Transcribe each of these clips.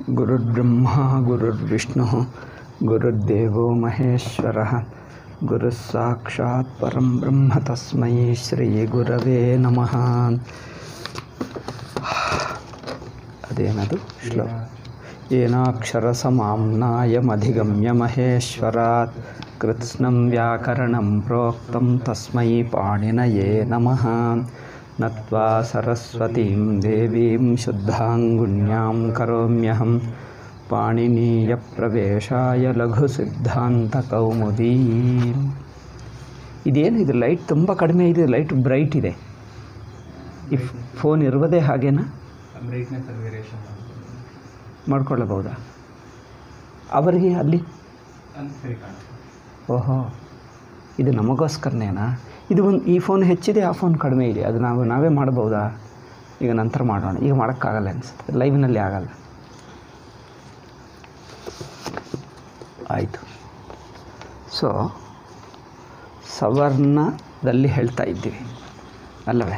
गुरुर्ब्रह्मा गुरुर्विष्णुः गुरुर्देवो महेश्वरः गुरुः साक्षात् परं ब्रह्म तस्मै श्रीगुरवे नमः ಅದೇನದು ಶ್ಲೋ ಏನಾಕ್ಷರಸಮಾಮ್ನಾಯಮಧಿಗಮ್ಯ ಮಹೇಶ್ವರಾತ್ ಕೃತ್ಸ್ನಂ ವ್ಯಾಕರಣಂ ಪ್ರೋಕ್ತಂ ತಸ್ಮೈ ಪಾಣಿನಯೇ ನಮಃ ನತ್ವಾ ಸರಸ್ವತೀಂ ದೇವೀಂ ಶುದ್ಧಾಂಗುಣ್ಯಾಂ ಕರೋಮ್ಯಹಂ ಪಾಣಿನೀಯಪ್ರವೇಶಾಯ ಲಘುಸಿದ್ಧಾಂತಕೌಮುದೀ ಇದೇನು ಇದು ಲೈಟ್ ತುಂಬ ಕಡಿಮೆ ಇದೆ ಲೈಟ್ ಬ್ರೈಟ್ ಇದೆ ಈ ಫೋನ್ ಇರುವುದೇ ಹಾಗೇನಾ ಬ್ರೈಟ್ನೆಸ್ ಅಲ್ಲಿ ವೇರಿಯೇಷನ್ ಮಾಡ್ಕೊಳ್ಳಬಹುದಾ ಅವರಿಗೆ ಅಲ್ಲಿ ಅಂತ ಸರಿ ಕಾಣುತ್ತೆ ಓಹೋ ಇದು ನಮಗೋಸ್ಕರನೇನಾ ಇದು ಒಂದು ಈ ಫೋನ್ ಹೆಚ್ಚಿದೆ ಆ ಫೋನ್ ಕಡಿಮೆ ಇದೆ ಅದು ನಾವು ನಾವೇ ಮಾಡ್ಬೋದಾ ಈಗ ನಂತರ ಮಾಡೋಣ ಈಗ ಮಾಡೋಕ್ಕಾಗಲ್ಲ ಅನಿಸುತ್ತೆ ಲೈವ್ನಲ್ಲಿ ಆಗಲ್ಲ ಆಯಿತು ಸೊ ಸವರ್ಣದಲ್ಲಿ ಹೇಳ್ತಾ ಇದ್ದೀವಿ ಅಲ್ಲವೇ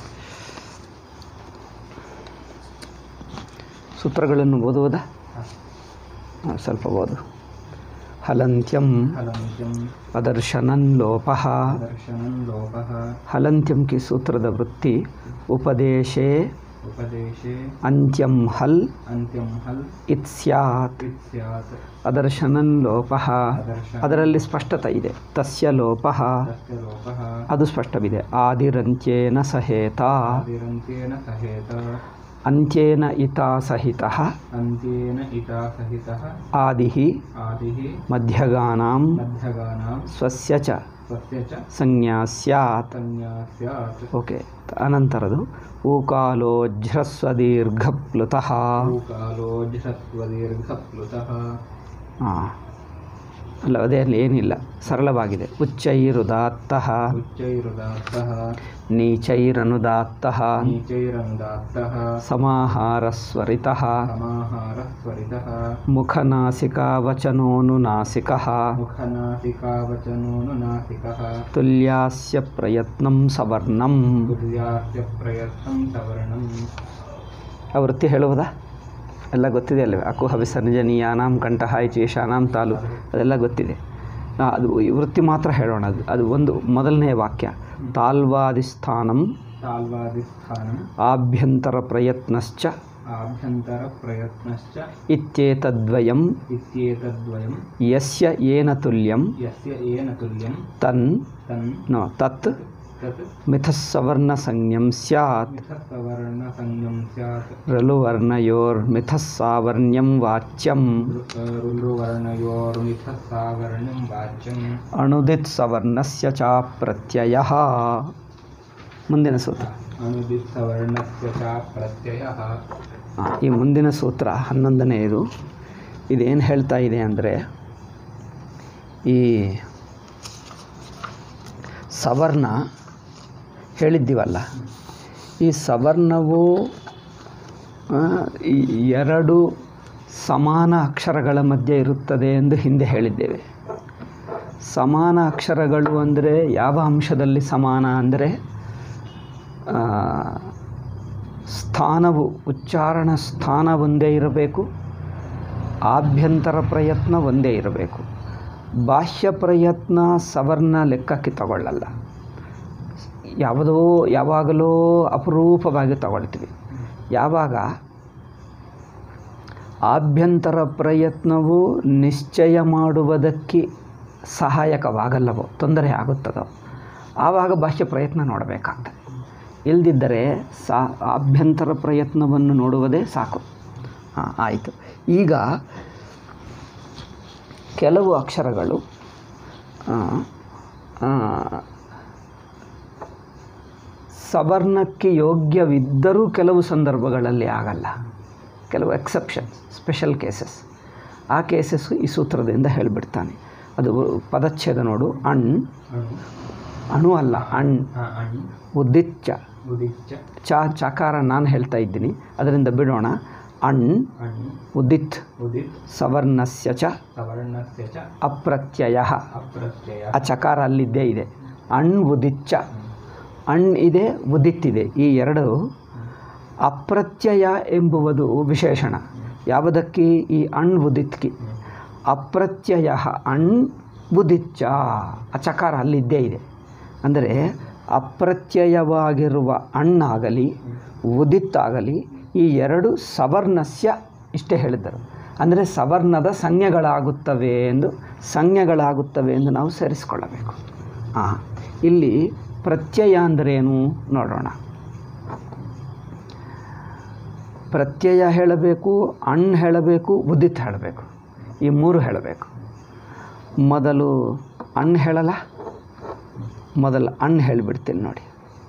ಸೂತ್ರಗಳನ್ನು ಓದುವುದಾ ಹಾಂ, ಸ್ವಲ್ಪ ಓದು ಹಲಂತ್ಯಂ ಹಲಂತ್ಯಂ ಅದರ್ಶನನ್ ಲೋಪ ದರ್ಶನಂ ಲೋಭಃ ಹಲಂತ್ಯಂ ಕಿ ಸೂತ್ರದ ವೃತ್ತಿ ಉಪದೇಶೇ ಉಪದೇಶೆ ಅಂತ್ಯಂ ಹಲ್ ಅಂತ್ಯಂ ಹಲ್ ಇತ್ ಸ್ಯಾತ್ ಇತ್ ಸ್ಯಾತ್ ಅದರ್ಶನನ್ ಲೋಪ ಅದರ್ಶನ ಅದರಲ್ಲಿ ಸ್ಪಷ್ಟತೆ ಇದೆ ತಸ್ಯ ಲೋಪ ತಸ್ಯ ಲೋಪಃ ಅದು ಸ್ಪಷ್ಟವಿದೆ ಆದಿರಂತ್ಯೇನ ಸಹೇತ ಆದಿರಂತ್ಯೇನ ಸಹೇತ ಅಂತ್ಯೇನ ಇತಾ ಸಹಿತ ಅಂತ್ಯೇನ ಇತಾ ಸಹಿತಃ ಆದಿ ಆದಿಃ ಮಧ್ಯಗಾನಾಂ ಮಧ್ಯಗಾನಾಂ ಸ್ವಸ್ಯ ಚ ಸ್ವಸ್ಯ ಚ ಸಂಜ್ಞಾ ಸ್ಯಾತ್ ಸಂಜ್ಞಾ ಸ್ಯಾತ್ ಓಕೆ ಅನಂತರದು ಊಕಾಲೋಜ್ರಸ್ವದೀರ್ಘಪ್ಲುತಃ ಕಾಲೋ ಜಸತ್ವದೀರ್ಘಪ್ಲುತಃ ಹಾಂ ಅಲ್ಲ ಅದೇ ಅಲ್ಲಿ ಏನಿಲ್ಲ ಸರಳವಾಗಿದೆ ಉಚ್ಚೈರುದಾತ್ತಃ ಉಚ್ಚೈರುದಾತ್ತಃ ನೀಚೈರನುದಾತ್ತಃ ನೀಚೈರಂದಾತ್ತಃ ಸಮಾಹಾರಸ್ವರಿತಃ ಸಮಾಹಾರ ಸ್ವರಿತಃ ಮುಖನಾಸಿಕಾವಚನೋನುನಾಸಿಕಃ ಮುಖನಾಸಿಕಾವಚನೋನು ನಾಸಿಕಃ ತುಲ್ಯಾಸ್ಯ ಪ್ರಯತ್ನಂ ಸವರ್ಣಂ ತುಲ್ಯಾಸ್ಯ ಪ್ರಯತ್ನಂ ಸವರ್ಣಂ ಆ ವೃತ್ತಿ ಹೇಳುವುದಾ ಎಲ್ಲ ಗೊತ್ತಿದೆ ಅಲ್ಲವೇ ಅಕುಹ ವಿಸರ್ಜನೀಯಾನಾಂ ಕಂಠಃ ಚೇಷಾನಾಂ ತಾಲು ಅದೆಲ್ಲ ಗೊತ್ತಿದೆ ಆ, ಅದು ಈ ವೃತ್ತಿ ಮಾತ್ರ ಹೇಳೋಣ ಅದು ಅದು ಒಂದು ಮೊದಲನೇ ವಾಕ್ಯ ತಾಲ್ವಾದಿಸ್ಥಾನಂ ತಾಲ್ವಾದಿಸ್ಥಾನಂ ಆಭ್ಯಂತರ ಪ್ರಯತ್ನಶ್ಚ ಆಭ್ಯಂತರ ಪ್ರಯತ್ನಶ್ಚ ಇತ್ಯೇತದ್ವಯಂ ಇತ್ಯೇತದ್ವಯಂ ಯಸ್ಯ ಏನ ತುಲ್ಯಂ ಯಸ್ಯ ಏನ ತುಲ್ಯಂ ತನ್ ತನ್ ನೋ ತತ್ ತತ್ ಮಿಥಸ್ಸವರ್ಣಸಂಜ್ಞಂ ಸ್ಯಾತ್ ಮಿಥಸ್ಸವರ್ಣ ಸಂಗಂ ಸ್ಯಾತ್ ಋಲುವರ್ಣಯೋರ್ಮಿಥಸ್ಸಾವರ್ಣ್ಯಂ ವಾಚ್ಯಂ ರುರುವರ್ಣಯೋರ್ಮಿಥಸ್ಸಾವರ್ಣಂ ವಾಚ್ಯಂ ಅಣುದಿತ್ ಸವರ್ಣಸ್ಯ ಚ ಪ್ರತ್ಯಯ ಮುಂದಿನ ಸೂತ್ರ ಅನುದಿತ್ಸವರ್ಣಸ್ಯ ಚ ಪ್ರತ್ಯಯಃ ಆ, ಈ ಮುಂದಿನ ಸೂತ್ರ ಹನ್ನೊಂದನೆಯದು ಇದೇನು ಹೇಳ್ತಾ ಇದೆ ಅಂದರೆ ಈ ಸವರ್ಣ ಹೇಳಿದ್ದೀವಲ್ಲ ಈ ಸವರ್ಣವು ಆ, ಈ ಎರಡು ಸಮಾನ ಅಕ್ಷರಗಳ ಮಧ್ಯೆ ಇರುತ್ತದೆ ಎಂದು ಹಿಂದೆ ಹೇಳಿದ್ದೇವೆ ಸಮಾನ ಅಕ್ಷರಗಳು ಅಂದರೆ ಯಾವ ಅಂಶದಲ್ಲಿ ಸಮಾನ ಅಂದರೆ ಆ, ಸ್ಥಾನವು ಉಚ್ಚಾರಣ ಸ್ಥಾನ ಒಂದೇ ಇರಬೇಕು ಆಭ್ಯಂತರ ಪ್ರಯತ್ನ ಒಂದೇ ಇರಬೇಕು ಬಾಹ್ಯ ಪ್ರಯತ್ನ ಸವರ್ಣ ಲೆಕ್ಕಕ್ಕೆ ತಗೊಳ್ಳಲ್ಲ ಯಾವುದೋ ಯಾವಾಗಲೋ ಅಪರೂಪವಾಗಿ ತಗೊಳ್ತೀವಿ ಯಾವಾಗ ಆಭ್ಯಂತರ ಪ್ರಯತ್ನವು ನಿಶ್ಚಯ ಮಾಡುವುದಕ್ಕೆ ಸಹಾಯಕವಾಗಲ್ಲವೋ ತೊಂದರೆ ಆಗುತ್ತದೋ ಆವಾಗ ಬಾಹ್ಯ ಪ್ರಯತ್ನ ನೋಡಬೇಕಾಗ್ತದೆ ಇಲ್ಲದಿದ್ದರೆ ಸಾ ಆಭ್ಯಂತರ ಪ್ರಯತ್ನವನ್ನು ನೋಡುವುದೇ ಸಾಕು ಹಾಂ ಆಯಿತು ಈಗ ಕೆಲವು ಅಕ್ಷರಗಳು ಆ, ಆ, ಸವರ್ಣಕ್ಕೆ ಯೋಗ್ಯವಿದ್ದರೂ ಕೆಲವು ಸಂದರ್ಭಗಳಲ್ಲಿ ಆಗಲ್ಲ ಕೆಲವು ಎಕ್ಸೆಪ್ಷನ್ ಸ್ಪೆಷಲ್ ಕೇಸಸ್ ಆ ಕೇಸಸ್ಸು ಈ ಸೂತ್ರದಿಂದ ಹೇಳಿಬಿಡ್ತಾನೆ ಅದು ಪದಚ್ಛೇದ ನೋಡು ಅಣ್ ಅಣು ಅಣು ಅಲ್ಲ ಅಣ್ ಆ, ಅಣು ಉದ್ದಿಚ್ಚ ಉದಿಚ್ಚ ಚ ಚಕಾರ ನಾನು ಹೇಳ್ತಾ ಇದ್ದೀನಿ ಅದರಿಂದ ಬಿಡೋಣ ಅಣ್ ಅಣು ಉದಿತ್ ಉದಿತ್ ಸವರ್ಣಸ್ಯ ಚ ಸವರ್ಣಸ್ಯ ಚ ಅಪ್ರತ್ಯಯ ಅಪ್ರತ್ಯಯ ಆ ಚಕಾರ ಅಲ್ಲಿದ್ದೇ ಇದೆ ಅಣ್ ಉದಿಚ್ಚ ಅಣ್ ಇದೆ ಉದಿತ್ತಿದೆ ಈ ಎರಡು ಅಪ್ರತ್ಯಯ ಎಂಬುವುದು ವಿಶೇಷಣ ಯಾವುದಕ್ಕೆ ಈ ಅಣ್ ಉದಿತ್ಕಿ ಅಪ್ರತ್ಯಯ ಅಣ್ ಉದಿಚ್ಚ ಆ ಚಕಾರ ಅಲ್ಲಿದ್ದೇ ಇದೆ ಅಂದರೆ ಅಪ್ರತ್ಯಯವಾಗಿರುವ ಅಣ್ಣಾಗಲಿ ಉದಿತ್ತಾಗಲಿ ಈ ಎರಡು ಸವರ್ಣಸ್ಯ ಇಷ್ಟೇ ಹೇಳಿದ್ದರು ಅಂದರೆ ಸವರ್ಣದ ಸಂಜ್ಞೆಗಳಾಗುತ್ತವೆ ಎಂದು ಸಂಜ್ಞೆಗಳಾಗುತ್ತವೆ ಎಂದು ನಾವು ಸೇರಿಸಿಕೊಳ್ಳಬೇಕು ಹಾಂ ಇಲ್ಲಿ ಪ್ರತ್ಯಯ ಅಂದರೇನು ನೋಡೋಣ ಪ್ರತ್ಯಯ ಹೇಳಬೇಕು ಅಣ್ ಹೇಳಬೇಕು ಉದಿತ್ ಹೇಳಬೇಕು ಈ ಮೂರು ಹೇಳಬೇಕು ಮೊದಲು ಅಣ್ ಹೇಳಲ್ಲ ಮೊದಲು ಅಣ್ ಹೇಳಿಬಿಡ್ತೀನಿ ನೋಡಿ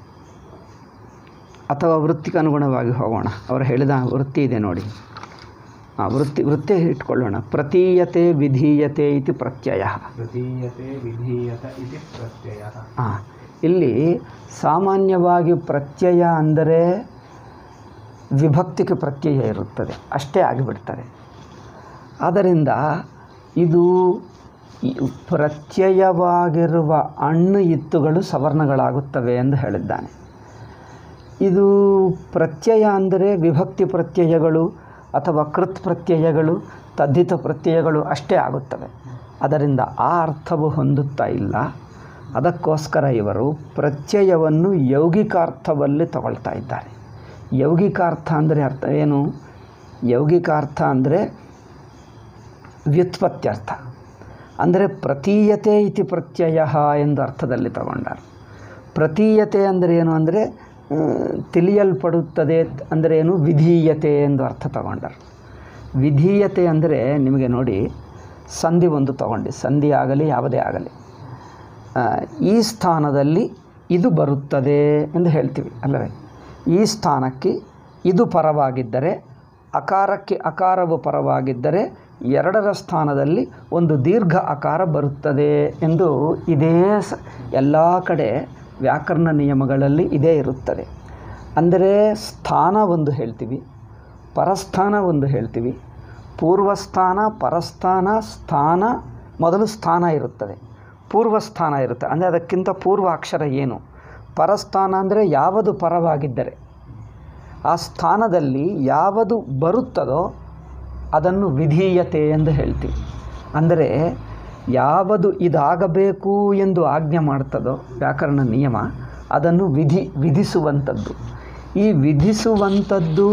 ಅಥವಾ ವೃತ್ತಿಗೆ ಅನುಗುಣವಾಗಿ ಹೋಗೋಣ ಅವರು ಹೇಳಿದ ವೃತ್ತಿ ಇದೆ ನೋಡಿ ಆ ವೃತ್ತಿ ವೃತ್ತಿ ಇಟ್ಕೊಳ್ಳೋಣ ಪ್ರತೀಯತೆ ವಿಧೀಯತೆ ಇತಿ ಪ್ರತ್ಯಯ ಪ್ರತೀಯತೆ ವಿಧೀಯತ ಇತಿ ಪ್ರತ್ಯಯ ಹಾಂ ಇಲ್ಲಿ ಸಾಮಾನ್ಯವಾಗಿ ಪ್ರತ್ಯಯ ಅಂದರೆ ವಿಭಕ್ತಿಗೆ ಪ್ರತ್ಯಯ ಇರುತ್ತದೆ ಅಷ್ಟೇ ಆಗಿಬಿಡ್ತಾರೆ ಆದ್ದರಿಂದ ಇದು ಈ ಪ್ರತ್ಯಯವಾಗಿರುವ ಹಣ್ಣು ಇತ್ತುಗಳು ಸವರ್ಣಗಳಾಗುತ್ತವೆ ಎಂದು ಹೇಳಿದ್ದಾನೆ ಇದು ಪ್ರತ್ಯಯ ಅಂದರೆ ವಿಭಕ್ತಿ ಪ್ರತ್ಯಯಗಳು ಅಥವಾ ಕೃತ್ ಪ್ರತ್ಯಯಗಳು ತದ್ದಿತ ಪ್ರತ್ಯಯಗಳು ಅಷ್ಟೇ ಆಗುತ್ತವೆ ಅದರಿಂದ ಆ ಅರ್ಥವು ಹೊಂದುತ್ತಾ ಇಲ್ಲ ಅದಕ್ಕೋಸ್ಕರ ಇವರು ಪ್ರತ್ಯಯವನ್ನು ಯೌಗಿಕಾರ್ಥದಲ್ಲಿ ತಗೊಳ್ತಾ ಇದ್ದಾರೆ ಯೌಗಿಕಾರ್ಥ ಅಂದರೆ ಅರ್ಥ ಏನು ಯೌಗಿಕಾರ್ಥ ಅಂದರೆ ವ್ಯುತ್ಪತ್ತ್ಯರ್ಥ ಅಂದರೆ ಪ್ರತೀಯತೆ ಇತಿ ಪ್ರತ್ಯಯ ಎಂದು ಅರ್ಥದಲ್ಲಿ ತಗೊಂಡಾರೆ ಪ್ರತೀಯತೆ ಅಂದರೆ ಏನು ಅಂದರೆ ಆ, ತಿಳಿಯಲ್ಪಡುತ್ತದೆ ಅಂದರೆ ಏನು ವಿಧೀಯತೆ ಎಂದು ಅರ್ಥ ತಗೊಂಡರು ವಿಧೀಯತೆ ಅಂದರೆ ನಿಮಗೆ ನೋಡಿ ಸಂಧಿ ಒಂದು ತಗೊಂಡು ಸಂಧಿ ಆಗಲಿ ಯಾವುದೇ ಆಗಲಿ ಆ, ಈ ಸ್ಥಾನದಲ್ಲಿ ಇದು ಬರುತ್ತದೆ ಎಂದು ಹೇಳ್ತೀವಿ ಅಲ್ಲವೇ ಈ ಸ್ಥಾನಕ್ಕೆ ಇದು ಪರವಾಗಿದ್ದರೆ ಅಕಾರಕ್ಕೆ ಅಕಾರವು ಪರವಾಗಿದ್ದರೆ ಎರಡರ ಸ್ಥಾನದಲ್ಲಿ ಒಂದು ದೀರ್ಘ ಆಕಾರ ಬರುತ್ತದೆ ಎಂದು ಇದೇ ಸ ಎಲ್ಲ ಕಡೆ ವ್ಯಾಕರಣ ನಿಯಮಗಳಲ್ಲಿ ಇದೇ ಇರುತ್ತದೆ ಅಂದರೆ ಸ್ಥಾನ ಒಂದು ಹೇಳ್ತೀವಿ ಪರಸ್ಥಾನ ಒಂದು ಹೇಳ್ತೀವಿ ಪೂರ್ವಸ್ಥಾನ ಪರಸ್ಥಾನ ಸ್ಥಾನ ಮೊದಲು ಸ್ಥಾನ ಇರುತ್ತದೆ ಪೂರ್ವಸ್ಥಾನ ಇರುತ್ತೆ ಅಂದರೆ ಅದಕ್ಕಿಂತ ಪೂರ್ವ ಅಕ್ಷರ ಏನು ಪರಸ್ಥಾನ ಅಂದರೆ ಯಾವುದು ಪರವಾಗಿದ್ದರೆ ಆ ಸ್ಥಾನದಲ್ಲಿ ಯಾವುದು ಬರುತ್ತದೋ ಅದನ್ನು ವಿಧೀಯತೆ ಎಂದು ಹೇಳ್ತೀವಿ ಅಂದರೆ ಯಾವುದು ಇದಾಗಬೇಕು ಎಂದು ಆಜ್ಞೆ ಮಾಡ್ತದೋ ವ್ಯಾಕರಣ ನಿಯಮ ಅದನ್ನು ವಿಧಿ ವಿಧಿಸುವಂಥದ್ದು ಈ ವಿಧಿಸುವಂಥದ್ದು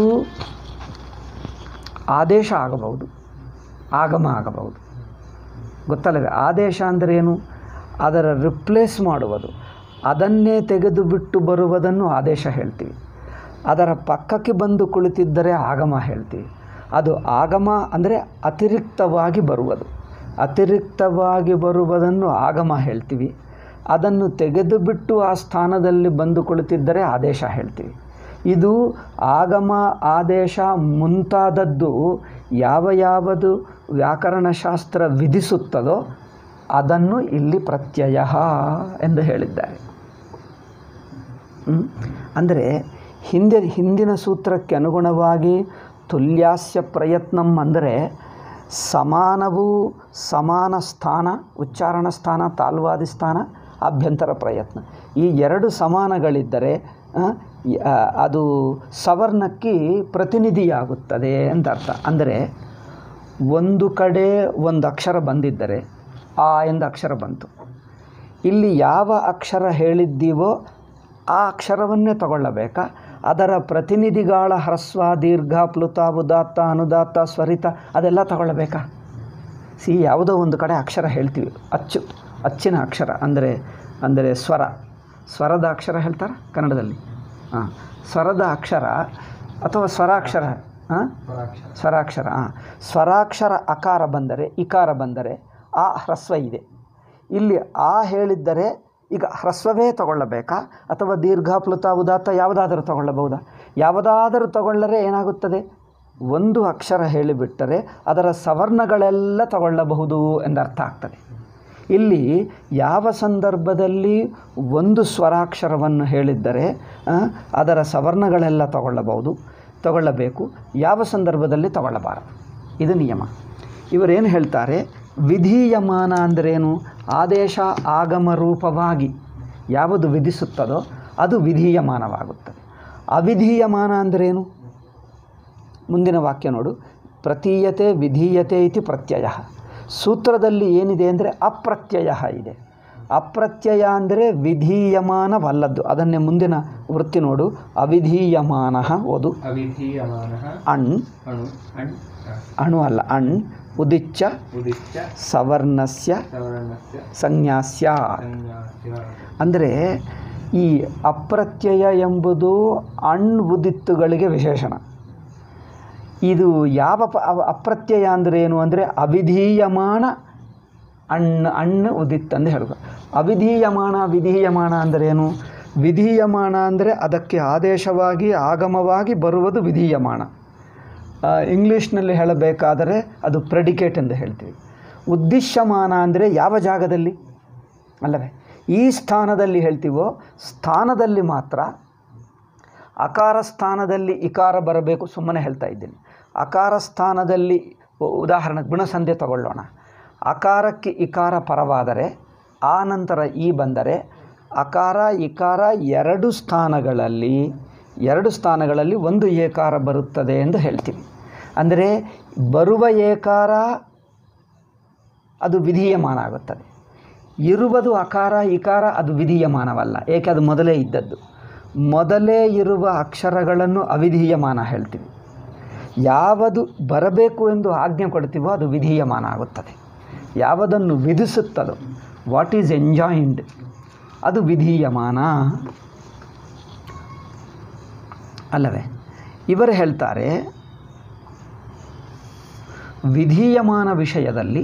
ಆದೇಶ ಆಗಬಹುದು ಆಗಮ ಆಗಬಹುದು ಗೊತ್ತಲ್ಲವೇ ಆದೇಶ ಅಂದರೆ ಏನು ಅದರ ರಿಪ್ಲೇಸ್ ಮಾಡುವುದು ಅದನ್ನೇ ತೆಗೆದು ಬಿಟ್ಟು ಬರುವುದನ್ನು ಆದೇಶ ಹೇಳ್ತೀವಿ ಅದರ ಪಕ್ಕಕ್ಕೆ ಬಂದು ಕುಳಿತಿದ್ದರೆ ಆಗಮ ಹೇಳ್ತೀವಿ ಅದು ಆಗಮ ಅಂದರೆ ಅತಿರಿಕ್ತವಾಗಿ ಬರುವುದು ಅತಿರಿಕ್ತವಾಗಿ ಬರುವುದನ್ನು ಆಗಮ ಹೇಳ್ತೀವಿ ಅದನ್ನು ತೆಗೆದು ಬಿಟ್ಟು ಆ ಸ್ಥಾನದಲ್ಲಿ ಬಂದು ಕುಳಿತಿದ್ದರೆ ಆದೇಶ ಹೇಳ್ತೀವಿ ಇದು ಆಗಮ ಆದೇಶ ಮುಂತಾದದ್ದು ಯಾವ ಯಾವುದು ವ್ಯಾಕರಣಶಾಸ್ತ್ರ ವಿಧಿಸುತ್ತದೋ ಅದನ್ನು ಇಲ್ಲಿ ಪ್ರತ್ಯಯ ಎಂದು ಹೇಳಿದ್ದಾರೆ ಹ್ಮ್? ಅಂದರೆ ಹಿಂದೆ ಹಿಂದಿನ ಸೂತ್ರಕ್ಕೆ ಅನುಗುಣವಾಗಿ ತುಲ್ಯಾಸ್ಯ ಪ್ರಯತ್ನಂ ಅಂದರೆ ಸಮಾನವು ಸಮಾನ ಸ್ಥಾನ ಉಚ್ಚಾರಣ ಸ್ಥಾನ ತಾಲ್ವಾದಿ ಸ್ಥಾನ ಅಭ್ಯಂತರ ಪ್ರಯತ್ನ ಈ ಎರಡು ಸಮಾನಗಳಿದ್ದರೆ ಆ, ಯ- ಆ, ಅದು ಸವರ್ಣಕ್ಕೆ ಪ್ರತಿನಿಧಿಯಾಗುತ್ತದೆ ಅಂತ ಅರ್ಥ ಅಂದರೆ ಒಂದು ಕಡೆ ಒಂದು ಅಕ್ಷರ ಬಂದಿದ್ದರೆ ಆ ಎಂದು ಅಕ್ಷರ ಬಂತು ಇಲ್ಲಿ ಯಾವ ಅಕ್ಷರ ಹೇಳಿದ್ದೀವೋ ಆ ಅಕ್ಷರವನ್ನೇ ತಗೊಳ್ಳಬೇಕಾ ಅದರ ಪ್ರತಿನಿಧಿಗಳ ಹ್ರಸ್ವ ದೀರ್ಘ ಪ್ಲುತ ಉದಾತ್ತ ಅನುದಾತ್ತ ಸ್ವರಿತ ಅದೆಲ್ಲ ತಗೊಳ್ಳಬೇಕಾ ಸಿ ಯಾವುದೋ ಒಂದು ಕಡೆ ಅಕ್ಷರ ಹೇಳ್ತೀವಿ ಅಚ್ಚು ಅಚ್ಚಿನ ಅಕ್ಷರ ಅಂದರೆ ಅಂದರೆ ಸ್ವರ ಸ್ವರದ ಅಕ್ಷರ ಹೇಳ್ತಾರೆ ಕನ್ನಡದಲ್ಲಿ ಹಾಂ ಸ್ವರದ ಅಕ್ಷರ ಅಥವಾ ಸ್ವರಾಕ್ಷರ ಹಾಂ ಪರಾಕ್ಷರ ಸ್ವರಾಕ್ಷರ ಹಾಂ ಸ್ವರಾಕ್ಷರ ಅಕಾರ ಬಂದರೆ ಇಕಾರ ಬಂದರೆ ಆ ಹ್ರಸ್ವ ಇದೆ ಇಲ್ಲಿ ಆ ಹೇಳಿದ್ದರೆ ಈಗ ಹ್ರಸ್ವವೇ ತಗೊಳ್ಳಬೇಕಾ ಅಥವಾ ದೀರ್ಘ ಪ್ಲುತ ಉದಾತ್ತ ಯಾವುದಾದರೂ ತಗೊಳ್ಳಬಹುದಾ ಯಾವುದಾದರೂ ತಗೊಳ್ಳರೆ ಏನಾಗುತ್ತದೆ ಒಂದು ಅಕ್ಷರ ಹೇಳಿಬಿಟ್ಟರೆ ಅದರ ಸವರ್ಣಗಳೆಲ್ಲ ತಗೊಳ್ಳಬಹುದು ಎಂದರ್ಥ ಆಗ್ತದೆ ಇಲ್ಲಿ ಯಾವ ಸಂದರ್ಭದಲ್ಲಿ ಒಂದು ಸ್ವರಾಕ್ಷರವನ್ನು ಹೇಳಿದ್ದರೆ ಆ, ಅದರ ಸವರ್ಣಗಳೆಲ್ಲ ತಗೊಳ್ಳಬಹುದು ತಗೊಳ್ಳಬೇಕು ಯಾವ ಸಂದರ್ಭದಲ್ಲಿ ತಗೊಳ್ಳಬಾರದು ಇದು ನಿಯಮ ಇವರೇನು ಹೇಳ್ತಾರೆ ವಿಧೀಯಮಾನ ಅಂದರೇನು ಆದೇಶ ಆಗಮ ರೂಪವಾಗಿ ಯಾವುದು ವಿಧಿಸುತ್ತದೋ ಅದು ವಿಧೀಯಮಾನವಾಗುತ್ತದೆ ಅವಿಧೀಯಮಾನ ಅಂದರೇನು ಮುಂದಿನ ವಾಕ್ಯ ನೋಡು ಪ್ರತೀಯತೆ ವಿಧೀಯತೆ ಇತಿ ಪ್ರತ್ಯಯ ಸೂತ್ರದಲ್ಲಿ ಏನಿದೆ ಅಂದರೆ ಅಪ್ರತ್ಯಯ ಇದೆ ಅಪ್ರತ್ಯಯ ಅಂದರೆ ವಿಧೀಯಮಾನವಲ್ಲದ್ದು ಅದನ್ನೇ ಮುಂದಿನ ವೃತ್ತಿ ನೋಡು ಅವಿಧೀಯಮಾನ ಓದು ಅವಿಧೀಯಮಾನಃ ಅಣ್ ಅಣು ಅಣ್ ಹ. ಅಣು ಅಲ್ಲ ಅಣ್ ಉದಿಚ್ಚ ಉದಿಚ್ಚ ಸವರ್ಣಸ್ಯ ಸವರ್ಣಸ್ಯ ಸಂಜ್ಞಾಸ್ಯ ಸಂಜ್ಞಾಸ್ಯ ಅಂದರೆ ಈ ಅಪ್ರತ್ಯಯ ಎಂಬುದು ಅಣ್ ಉದಿತ್ತುಗಳಿಗೆ ವಿಶೇಷಣ ಇದು ಯಾವ ಪ ಅವ- ಅಪ್ರತ್ಯಯ ಅಂದರೆ ಏನು ಅಂದರೆ ಅವಿಧೀಯಮಾನ ಅಣ್ಣ ಅಣ್ಣ ಉದಿತ್ ಅಂತ ಹೇಳೋದು ಅವಿಧೀಯಮಾನ ವಿಧೀಯಮಾನ ಅಂದರೆ ಏನು ವಿಧೀಯಮಾನ ಅಂದರೆ ಅದಕ್ಕೆ ಆದೇಶವಾಗಿ ಆಗಮವಾಗಿ ಬರುವುದು ವಿಧೀಯಮಾನ ಆ, ಇಂಗ್ಲೀಷ್ನಲ್ಲಿ ಹೇಳಬೇಕಾದರೆ ಅದು ಪ್ರೆಡಿಕೇಟ್ ಎಂದು ಹೇಳ್ತೀವಿ ಉದ್ದೇಶಮಾನ ಅಂದರೆ ಯಾವ ಜಾಗದಲ್ಲಿ ಅಲ್ಲವೇ ಈ ಸ್ಥಾನದಲ್ಲಿ ಹೇಳ್ತೀವೋ ಸ್ಥಾನದಲ್ಲಿ ಮಾತ್ರ ಅಕಾರ ಸ್ಥಾನದಲ್ಲಿ ಇಕಾರ ಬರಬೇಕು ಸುಮ್ಮನೆ ಹೇಳ್ತಾ ಇದ್ದೀನಿ ಅಕಾರ ಸ್ಥಾನದಲ್ಲಿ ಉ- ಉದಾಹರಣೆ ಗುಣಸಂಧೆ ತಗೊಳ್ಳೋಣ ಅಕಾರಕ್ಕೆ ಇಕಾರ ಪರವಾದರೆ ಆ ನಂತರ ಈ ಬಂದರೆ ಅಕಾರ ಇಕಾರ ಎರಡು ಸ್ಥಾನಗಳಲ್ಲಿ ಎರಡು ಸ್ಥಾನಗಳಲ್ಲಿ ಒಂದು ಏಕಾರ ಬರುತ್ತದೆ ಎಂದು ಹೇಳ್ತೀವಿ ಅಂದರೆ ಬರುವ ಏಕಾರ ಅದು ವಿಧೀಯಮಾನ ಆಗುತ್ತದೆ ಇರುವುದು ಅಕಾರ ಇಕಾರ ಅದು ವಿಧೀಯಮಾನವಲ್ಲ ಏಕೆ ಅದು ಮೊದಲೇ ಇದ್ದದ್ದು ಮೊದಲೇ ಇರುವ ಅಕ್ಷರಗಳನ್ನು ಅವಿಧೀಯಮಾನ ಹೇಳ್ತೀವಿ ಯಾವುದು ಬರಬೇಕು ಎಂದು ಆಜ್ಞೆ ಕೊಡ್ತೀವೋ ಅದು ವಿಧೀಯಮಾನ ಆಗುತ್ತದೆ ಯಾವುದನ್ನು ವಿಧಿಸುತ್ತದೋ ವಾಟ್ ಈಸ್ ಎಂಜಾಯಿಂಡ್ ಅದು ವಿಧೀಯಮಾನ ಅಲ್ಲವೇ ಇವರು ಹೇಳ್ತಾರೆ ವಿಧೀಯಮಾನ ವಿಷಯದಲ್ಲಿ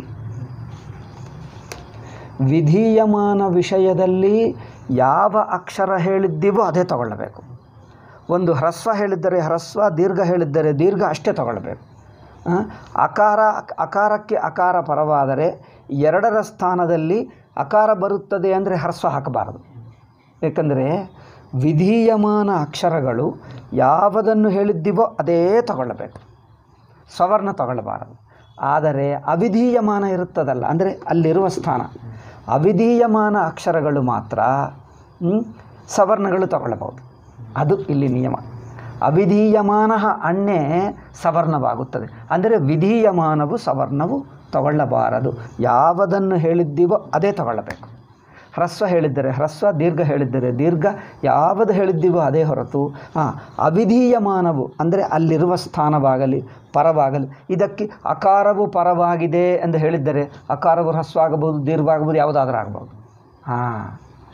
ವಿಧೀಯಮಾನ ವಿಷಯದಲ್ಲಿ ಯಾವ ಅಕ್ಷರ ಹೇಳಿದ್ದೀವೋ ಅದೇ ತಗೊಳ್ಳಬೇಕು ಒಂದು ಹ್ರಸ್ವ ಹೇಳಿದ್ದರೆ ಹ್ರಸ್ವ ದೀರ್ಘ ಹೇಳಿದ್ದರೆ ದೀರ್ಘ ಅಷ್ಟೇ ತಗೊಳ್ಬೇಕು ಆ, ಅಕಾರ ಅಕಾರಕ್ಕೆ ಅಕಾರ ಪರವಾದರೆ ಎರಡರ ಸ್ಥಾನದಲ್ಲಿ ಅಕಾರ ಬರುತ್ತದೆ ಅಂದರೆ ಹ್ರಸ್ವ ಹಾಕಬಾರದು ಏಕೆಂದರೆ ವಿಧೀಯಮಾನ ಅಕ್ಷರಗಳು ಯಾವುದನ್ನು ಹೇಳಿದ್ದೀವೋ ಅದೇ ತಗೊಳ್ಳಬೇಕು ಸವರ್ಣ ತಗೊಳ್ಳಬಾರದು ಆದರೆ ಅವಿಧೀಯಮಾನ ಇರುತ್ತದಲ್ಲ ಅಂದರೆ ಅಲ್ಲಿರುವ ಸ್ಥಾನ ಅವಿಧೀಯಮಾನ ಅಕ್ಷರಗಳು ಮಾತ್ರ ಹ್ಮ್, ಸವರ್ಣಗಳು ತಗೊಳ್ಳಬಹುದು ಅದು ಇಲ್ಲಿ ನಿಯಮ ಅವಿಧೀಯಮಾನ ಅಣ್ಣೆ ಸವರ್ಣವಾಗುತ್ತದೆ ಅಂದರೆ ವಿಧೀಯಮಾನವು ಸವರ್ಣವು ತಗೊಳ್ಳಬಾರದು ಯಾವುದನ್ನು ಹೇಳಿದ್ದೀವೋ ಅದೇ ತಗೊಳ್ಳಬೇಕು ಹ್ರಸ್ವ ಹೇಳಿದ್ದರೆ ಹ್ರಸ್ವ ದೀರ್ಘ ಹೇಳಿದ್ದರೆ ದೀರ್ಘ ಯಾವುದು ಹೇಳಿದ್ದೀವೋ ಅದೇ ಹೊರತು ಹಾಂ ಅವಿಧೀಯಮಾನವು ಅಂದರೆ ಅಲ್ಲಿರುವ ಸ್ಥಾನವಾಗಲಿ ಪರವಾಗಲಿ ಇದಕ್ಕೆ ಅಕಾರವು ಪರವಾಗಿದೆ ಎಂದು ಹೇಳಿದ್ದರೆ ಅಕಾರವು ಹ್ರಸ್ವ ಆಗಬಹುದು ದೀರ್ಘ ಆಗಬಹುದು ಯಾವುದಾದ್ರೂ ಆಗಬಹುದು ಹಾಂ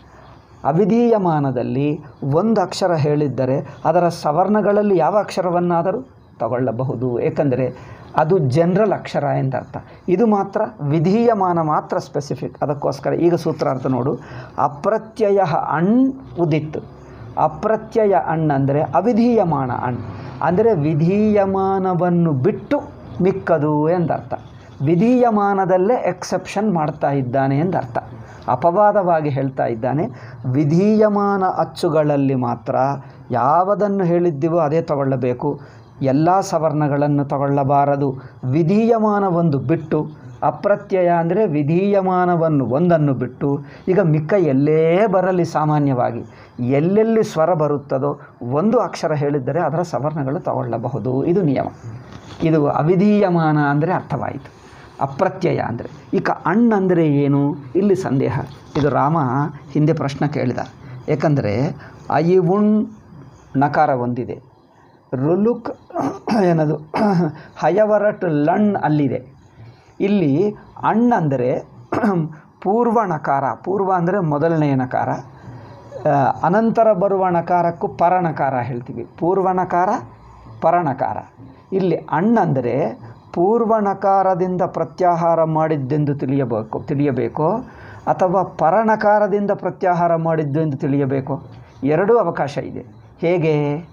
ಅವಿಧೀಯಮಾನದಲ್ಲಿ ಒಂದು ಅಕ್ಷರ ಹೇಳಿದ್ದರೆ ಅದರ ಸವರ್ಣಗಳಲ್ಲಿ ಯಾವ ಅಕ್ಷರವನ್ನಾದರೂ ತಗೊಳ್ಳಬಹುದು ಏಕೆಂದರೆ ಅದು ಜನರಲ್ ಅಕ್ಷರ ಎಂದರ್ಥ ಇದು ಮಾತ್ರ ವಿಧೀಯಮಾನ ಮಾತ್ರ ಸ್ಪೆಸಿಫಿಕ್ ಅದಕ್ಕೋಸ್ಕರ ಈಗ ಸೂತ್ರಾರ್ಥ ನೋಡು ಅಪ್ರತ್ಯಯ ಅಣ್ ಉದಿತ್ತು ಅಪ್ರತ್ಯಯ ಅಣ್ ಅಂದರೆ ಅವಿಧೀಯಮಾನ ಅಣ್ ಅಂದರೆ ವಿಧೀಯಮಾನವನ್ನು ಬಿಟ್ಟು ಮಿಕ್ಕದು ಎಂದರ್ಥ ವಿಧೀಯಮಾನದಲ್ಲೇ ಎಕ್ಸೆಪ್ಷನ್ ಮಾಡ್ತಾ ಇದ್ದಾನೆ ಎಂದರ್ಥ ಅಪವಾದವಾಗಿ ಹೇಳ್ತಾ ಇದ್ದಾನೆ ವಿಧೀಯಮಾನ ಅಚ್ಚುಗಳಲ್ಲಿ ಮಾತ್ರ ಯಾವುದನ್ನು ಹೇಳಿದ್ದೀವೋ ಅದೇ ತಗೊಳ್ಳಬೇಕು ಎಲ್ಲ ಸವರ್ಣಗಳನ್ನು ತಗೊಳ್ಳಬಾರದು ವಿಧೀಯಮಾನವೊಂದು ಬಿಟ್ಟು ಅಪ್ರತ್ಯಯ ಅಂದರೆ ವಿಧೀಯಮಾನವನ್ನು ಒಂದನ್ನು ಬಿಟ್ಟು ಈಗ ಮಿಕ್ಕ ಎಲ್ಲೇ ಬರಲಿ ಸಾಮಾನ್ಯವಾಗಿ ಎಲ್ಲೆಲ್ಲಿ ಸ್ವರ ಬರುತ್ತದೋ ಒಂದು ಅಕ್ಷರ ಹೇಳಿದ್ದರೆ ಅದರ ಸವರ್ಣಗಳು ತಗೊಳ್ಳಬಹುದು ಇದು ನಿಯಮ ಇದು ಅವಿಧೀಯಮಾನ ಅಂದರೆ ಅರ್ಥವಾಯಿತು ಅಪ್ರತ್ಯಯ ಅಂದರೆ ಈಗ ಅಣ್ಣ ಅಂದರೆ ಏನು ಇಲ್ಲಿ ಸಂದೇಹ ಇದು ರಾಮ ಹಿಂದೆ ಪ್ರಶ್ನೆ ಕೇಳಿದ ಏಕೆಂದರೆ ಅಯಿವುಣ್ ನಕಾರ ಒಂದಿದೆ ರುಲುಕ್ ಏನದು ಹಯವರಟ್ ಲಣ್ ಅಲ್ಲಿದೆ ಇಲ್ಲಿ ಅಣ್ಣ ಅಂದರೆ ಪೂರ್ವ ನಕಾರ ಪೂರ್ವ ಅಂದರೆ ಮೊದಲನೆಯ ನಕಾರ ಆ, ಅನಂತರ ಬರುವ ನಕಾರಕ್ಕೂ ಪರನಕಾರ ಹೇಳ್ತೀವಿ ಪೂರ್ವ ನಕಾರ ಪರನಕಾರ ಇಲ್ಲಿ ಅಣ್ಣ ಅಂದರೆ ಪೂರ್ವ ನಕಾರದಿಂದ ಪ್ರತ್ಯಾಹಾರ ಮಾಡಿದ್ದೆಂದು ತಿಳಿಯಬೇಕು ತಿಳಿಯಬೇಕೋ ಅಥವಾ ಪರನಕಾರದಿಂದ ಪ್ರತ್ಯಾಹಾರ ಮಾಡಿದ್ದು ಎಂದು ತಿಳಿಯಬೇಕೋ ಎರಡೂ ಅವಕಾಶ ಇದೆ ಹೇಗೆ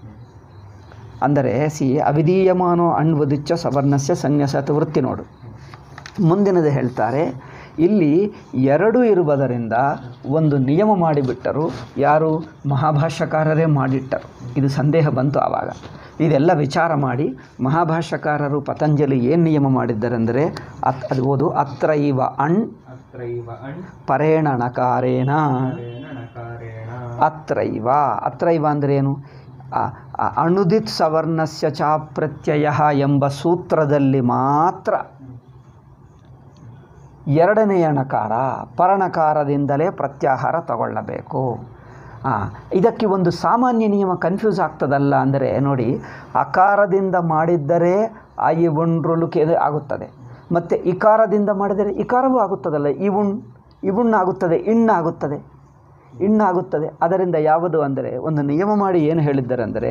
ಅಂದರೆ ಸಿ ಅವಿಧೀಯಮಾನೋ ಅಣ್ವದಿಚ್ಚ ಸವರ್ಣಸ್ಯ ಸಂನ್ಯಾಸತ ವೃತ್ತಿ ನೋಡು ಮುಂದಿನದು ಹೇಳ್ತಾರೆ ಇಲ್ಲಿ ಎರಡು ಇರುವುದರಿಂದ ಒಂದು ನಿಯಮ ಮಾಡಿಬಿಟ್ಟರು ಯಾರು ಮಹಾಭಾಷ್ಯಕಾರರೇ ಮಾಡಿಟ್ಟರು ಇದು ಸಂದೇಹ ಬಂತು ಆವಾಗ ಇದೆಲ್ಲ ವಿಚಾರ ಮಾಡಿ ಮಹಾಭಾಷ್ಯಕಾರರು ಪತಂಜಲಿ ಏನು ನಿಯಮ ಮಾಡಿದ್ದಾರೆಂದರೆ ಅತ್ ಅದು ಓದು ಅತ್ರ ಇವ ಅಣ್ ಅತ್ರೈವ ಅಣ್ ಪರೇಣ ನಕಾರೇಣ ಕಾರೇಣ ನಕಾರೇಣ ಅತ್ರೈವ ಅತ್ರೈವ ಅಂದರೆ ಏನು ಆ- ಆ ಅಣುದಿತ್ ಸವರ್ಣಸ್ಯ ಚ ಪ್ರತ್ಯಯ ಎಂಬ ಸೂತ್ರದಲ್ಲಿ ಮಾತ್ರ ಎರಡನೆಯ ಣಕಾರ ಪರಣಕಾರದಿಂದಲೇ ಪ್ರತ್ಯಾಹಾರ ತಗೊಳ್ಳಬೇಕು ಆ, ಇದಕ್ಕೆ ಒಂದು ಸಾಮಾನ್ಯ ನಿಯಮ ಕನ್ಫ್ಯೂಸ್ ಆಗ್ತದಲ್ಲ ಅಂದರೆ ನೋಡಿ ಅಕಾರದಿಂದ ಮಾಡಿದ್ದರೆ ಆಯಿ ಉಂಡ್ರಲು ಕೆ ಆಗುತ್ತದೆ ಮತ್ತು ಇಕಾರದಿಂದ ಮಾಡಿದರೆ ಇಕಾರವೂ ಆಗುತ್ತದಲ್ಲ ಇವುಣ್ ಇವುಣ್ಣಾಗುತ್ತದೆ ಇಣ್ಣಾಗುತ್ತದೆ ಇಣ್ಣಾಗುತ್ತದೆ ಅದರಿಂದ ಯಾವುದು ಅಂದರೆ ಒಂದು ನಿಯಮ ಮಾಡಿ ಏನು ಹೇಳಿದ್ದಾರೆ ಅಂದರೆ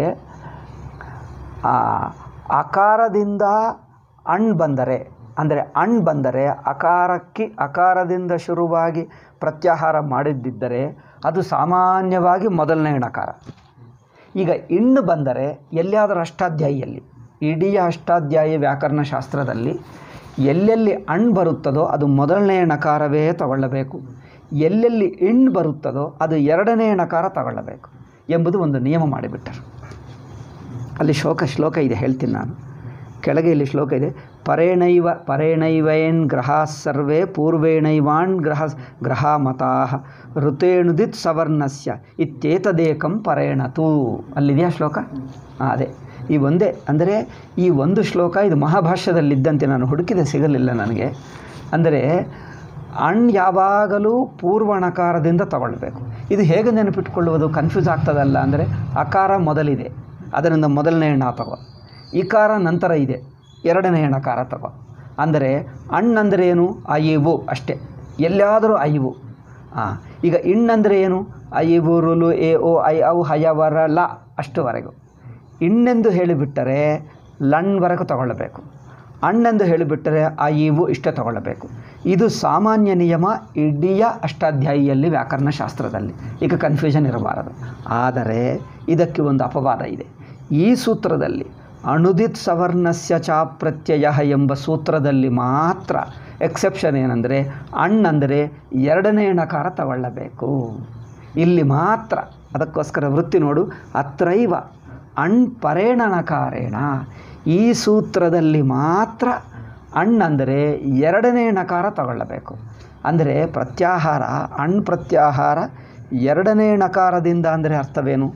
ಆ ಅಕಾರದಿಂದ ಅಣ್ ಬಂದರೆ ಅಂದರೆ ಅಣ್ ಬಂದರೆ ಅಕಾರಕ್ಕೆ ಅಕಾರದಿಂದ ಶುರುವಾಗಿ ಪ್ರತ್ಯಾಹಾರ ಮಾಡಿದ್ದಿದ್ದರೆ ಅದು ಸಾಮಾನ್ಯವಾಗಿ ಮೊದಲನೇ ಣಕಾರ ಈಗ ಇಣ್ಣು ಬಂದರೆ ಎಲ್ಲಿಯಾದರೂ ಅಷ್ಟಾಧ್ಯಾಯಿಯಲ್ಲಿ ಇಡೀ ಅಷ್ಟಾಧ್ಯಾಯಿ ವ್ಯಾಕರಣ ಶಾಸ್ತ್ರದಲ್ಲಿ ಎಲ್ಲೆಲ್ಲಿ ಅಣ್ ಬರುತ್ತದೋ ಅದು ಮೊದಲನೇ ಣಕಾರವೇ ತಗೊಳ್ಳಬೇಕು ಎಲ್ಲೆಲ್ಲಿ ಇಣ್ ಬರುತ್ತದೋ ಅದು ಎರಡನೇ ಣಕಾರ ತಗೊಳ್ಳಬೇಕು ಎಂಬುದು ಒಂದು ನಿಯಮ ಮಾಡಿಬಿಟ್ಟರು ಅಲ್ಲಿ ಶ್ಲೋಕ ಶ್ಲೋಕ ಇದೆ ಹೇಳ್ತೀನಿ ನಾನು ಕೆಳಗೆ ಇಲ್ಲಿ ಶ್ಲೋಕ ಇದೆ ಪರೇಣೈವ ಪರೇಣೈವೇನ್ ಗ್ರಹ ಸರ್ವೇ ಪೂರ್ವೇಣೈವಾನ್ ಗ್ರಹ ಗ್ರಹ ಮತಾ ಋತೇಣುದಿತ್ ಸವರ್ಣಸ್ಯ ಇತ್ಯೇತದೇಕಂ ಪರೇಣತು ಅಲ್ಲಿದೆಯಾ ಶ್ಲೋಕ ಹಾಂ ಅದೇ ಈ ಒಂದೇ ಅಂದರೆ ಈ ಒಂದು ಶ್ಲೋಕ ಇದು ಮಹಾಭಾಷ್ಯದಲ್ಲಿದ್ದಂತೆ ನಾನು ಹುಡುಕಿದೆ ಸಿಗಲಿಲ್ಲ ನನಗೆ ಅಂದರೆ ಅಣ್ ಯಾವಾಗಲೂ ಪೂರ್ವಣಕಾರದಿಂದ ತಗೊಳ್ಬೇಕು ಇದು ಹೇಗೆ ನೆನಪಿಟ್ಕೊಳ್ಳುವುದು ಕನ್ಫ್ಯೂಸ್ ಆಗ್ತದಲ್ಲ ಅಂದರೆ ಅಕಾರ ಮೊದಲಿದೆ ಅದರಿಂದ ಮೊದಲನೇ ಎಣ್ಣ ತಗೋ ಇಕಾರ ನಂತರ ಇದೆ ಎರಡನೇ ಎಣಕಾರ ತಗೋ ಅಂದರೆ ಅಣ್ಣಂದರೆ ಏನು ಐವು ಅಷ್ಟೇ ಎಲ್ಲಾದರೂ ಐವು ಹಾಂ ಈಗ ಇಣ್ಣಂದರೆ ಏನು ಐವು ರುಲು ಎ ಓ ಐ ಔ ಹಯವರ ಲ ಅಷ್ಟುವರೆಗೂ ಇನ್ನೆಂದು ಹೇಳಿಬಿಟ್ಟರೆ ಲಣ್ವರೆಗೂ ತಗೊಳ್ಳಬೇಕು ಅಣ್ಣೆಂದು ಹೇಳಿಬಿಟ್ಟರೆ ಆ ಇವು ಇಷ್ಟೇ ತಗೊಳ್ಳಬೇಕು ಇದು ಸಾಮಾನ್ಯ ನಿಯಮ ಇಡೀ ಅಷ್ಟಾಧ್ಯಾಯಿಯಲ್ಲಿ ವ್ಯಾಕರಣ ಶಾಸ್ತ್ರದಲ್ಲಿ ಈಗ ಕನ್ಫ್ಯೂಷನ್ ಇರಬಾರದು ಆದರೆ ಇದಕ್ಕೆ ಒಂದು ಅಪವಾದ ಇದೆ ಈ ಸೂತ್ರದಲ್ಲಿ ಅಣುದಿತ್ ಸವರ್ಣಸ್ಯ ಚ ಪ್ರತ್ಯಯ ಎಂಬ ಸೂತ್ರದಲ್ಲಿ ಮಾತ್ರ ಎಕ್ಸೆಪ್ಷನ್ ಏನಂದರೆ ಅಣ್ಣಂದರೆ ಎರಡನೇ ಣಕಾರ ತಗೊಳ್ಳಬೇಕು ಇಲ್ಲಿ ಮಾತ್ರ ಅದಕ್ಕೋಸ್ಕರ ವೃತ್ತಿ ನೋಡು ಅತ್ರೈವ ಅಣ್ ಪರೇಣನಕಾರೇಣ ಈ ಸೂತ್ರದಲ್ಲಿ ಮಾತ್ರ ಅಣ್ಣಂದರೆ ಎರಡನೇ ಣಕಾರ ತಗೊಳ್ಳಬೇಕು ಅಂದರೆ ಪ್ರತ್ಯಾಹಾರ ಅಣ್ ಪ್ರತ್ಯಾಹಾರ ಎರಡನೇ ಣಕಾರದಿಂದ ಅಂದರೆ ಅರ್ಥವೇನು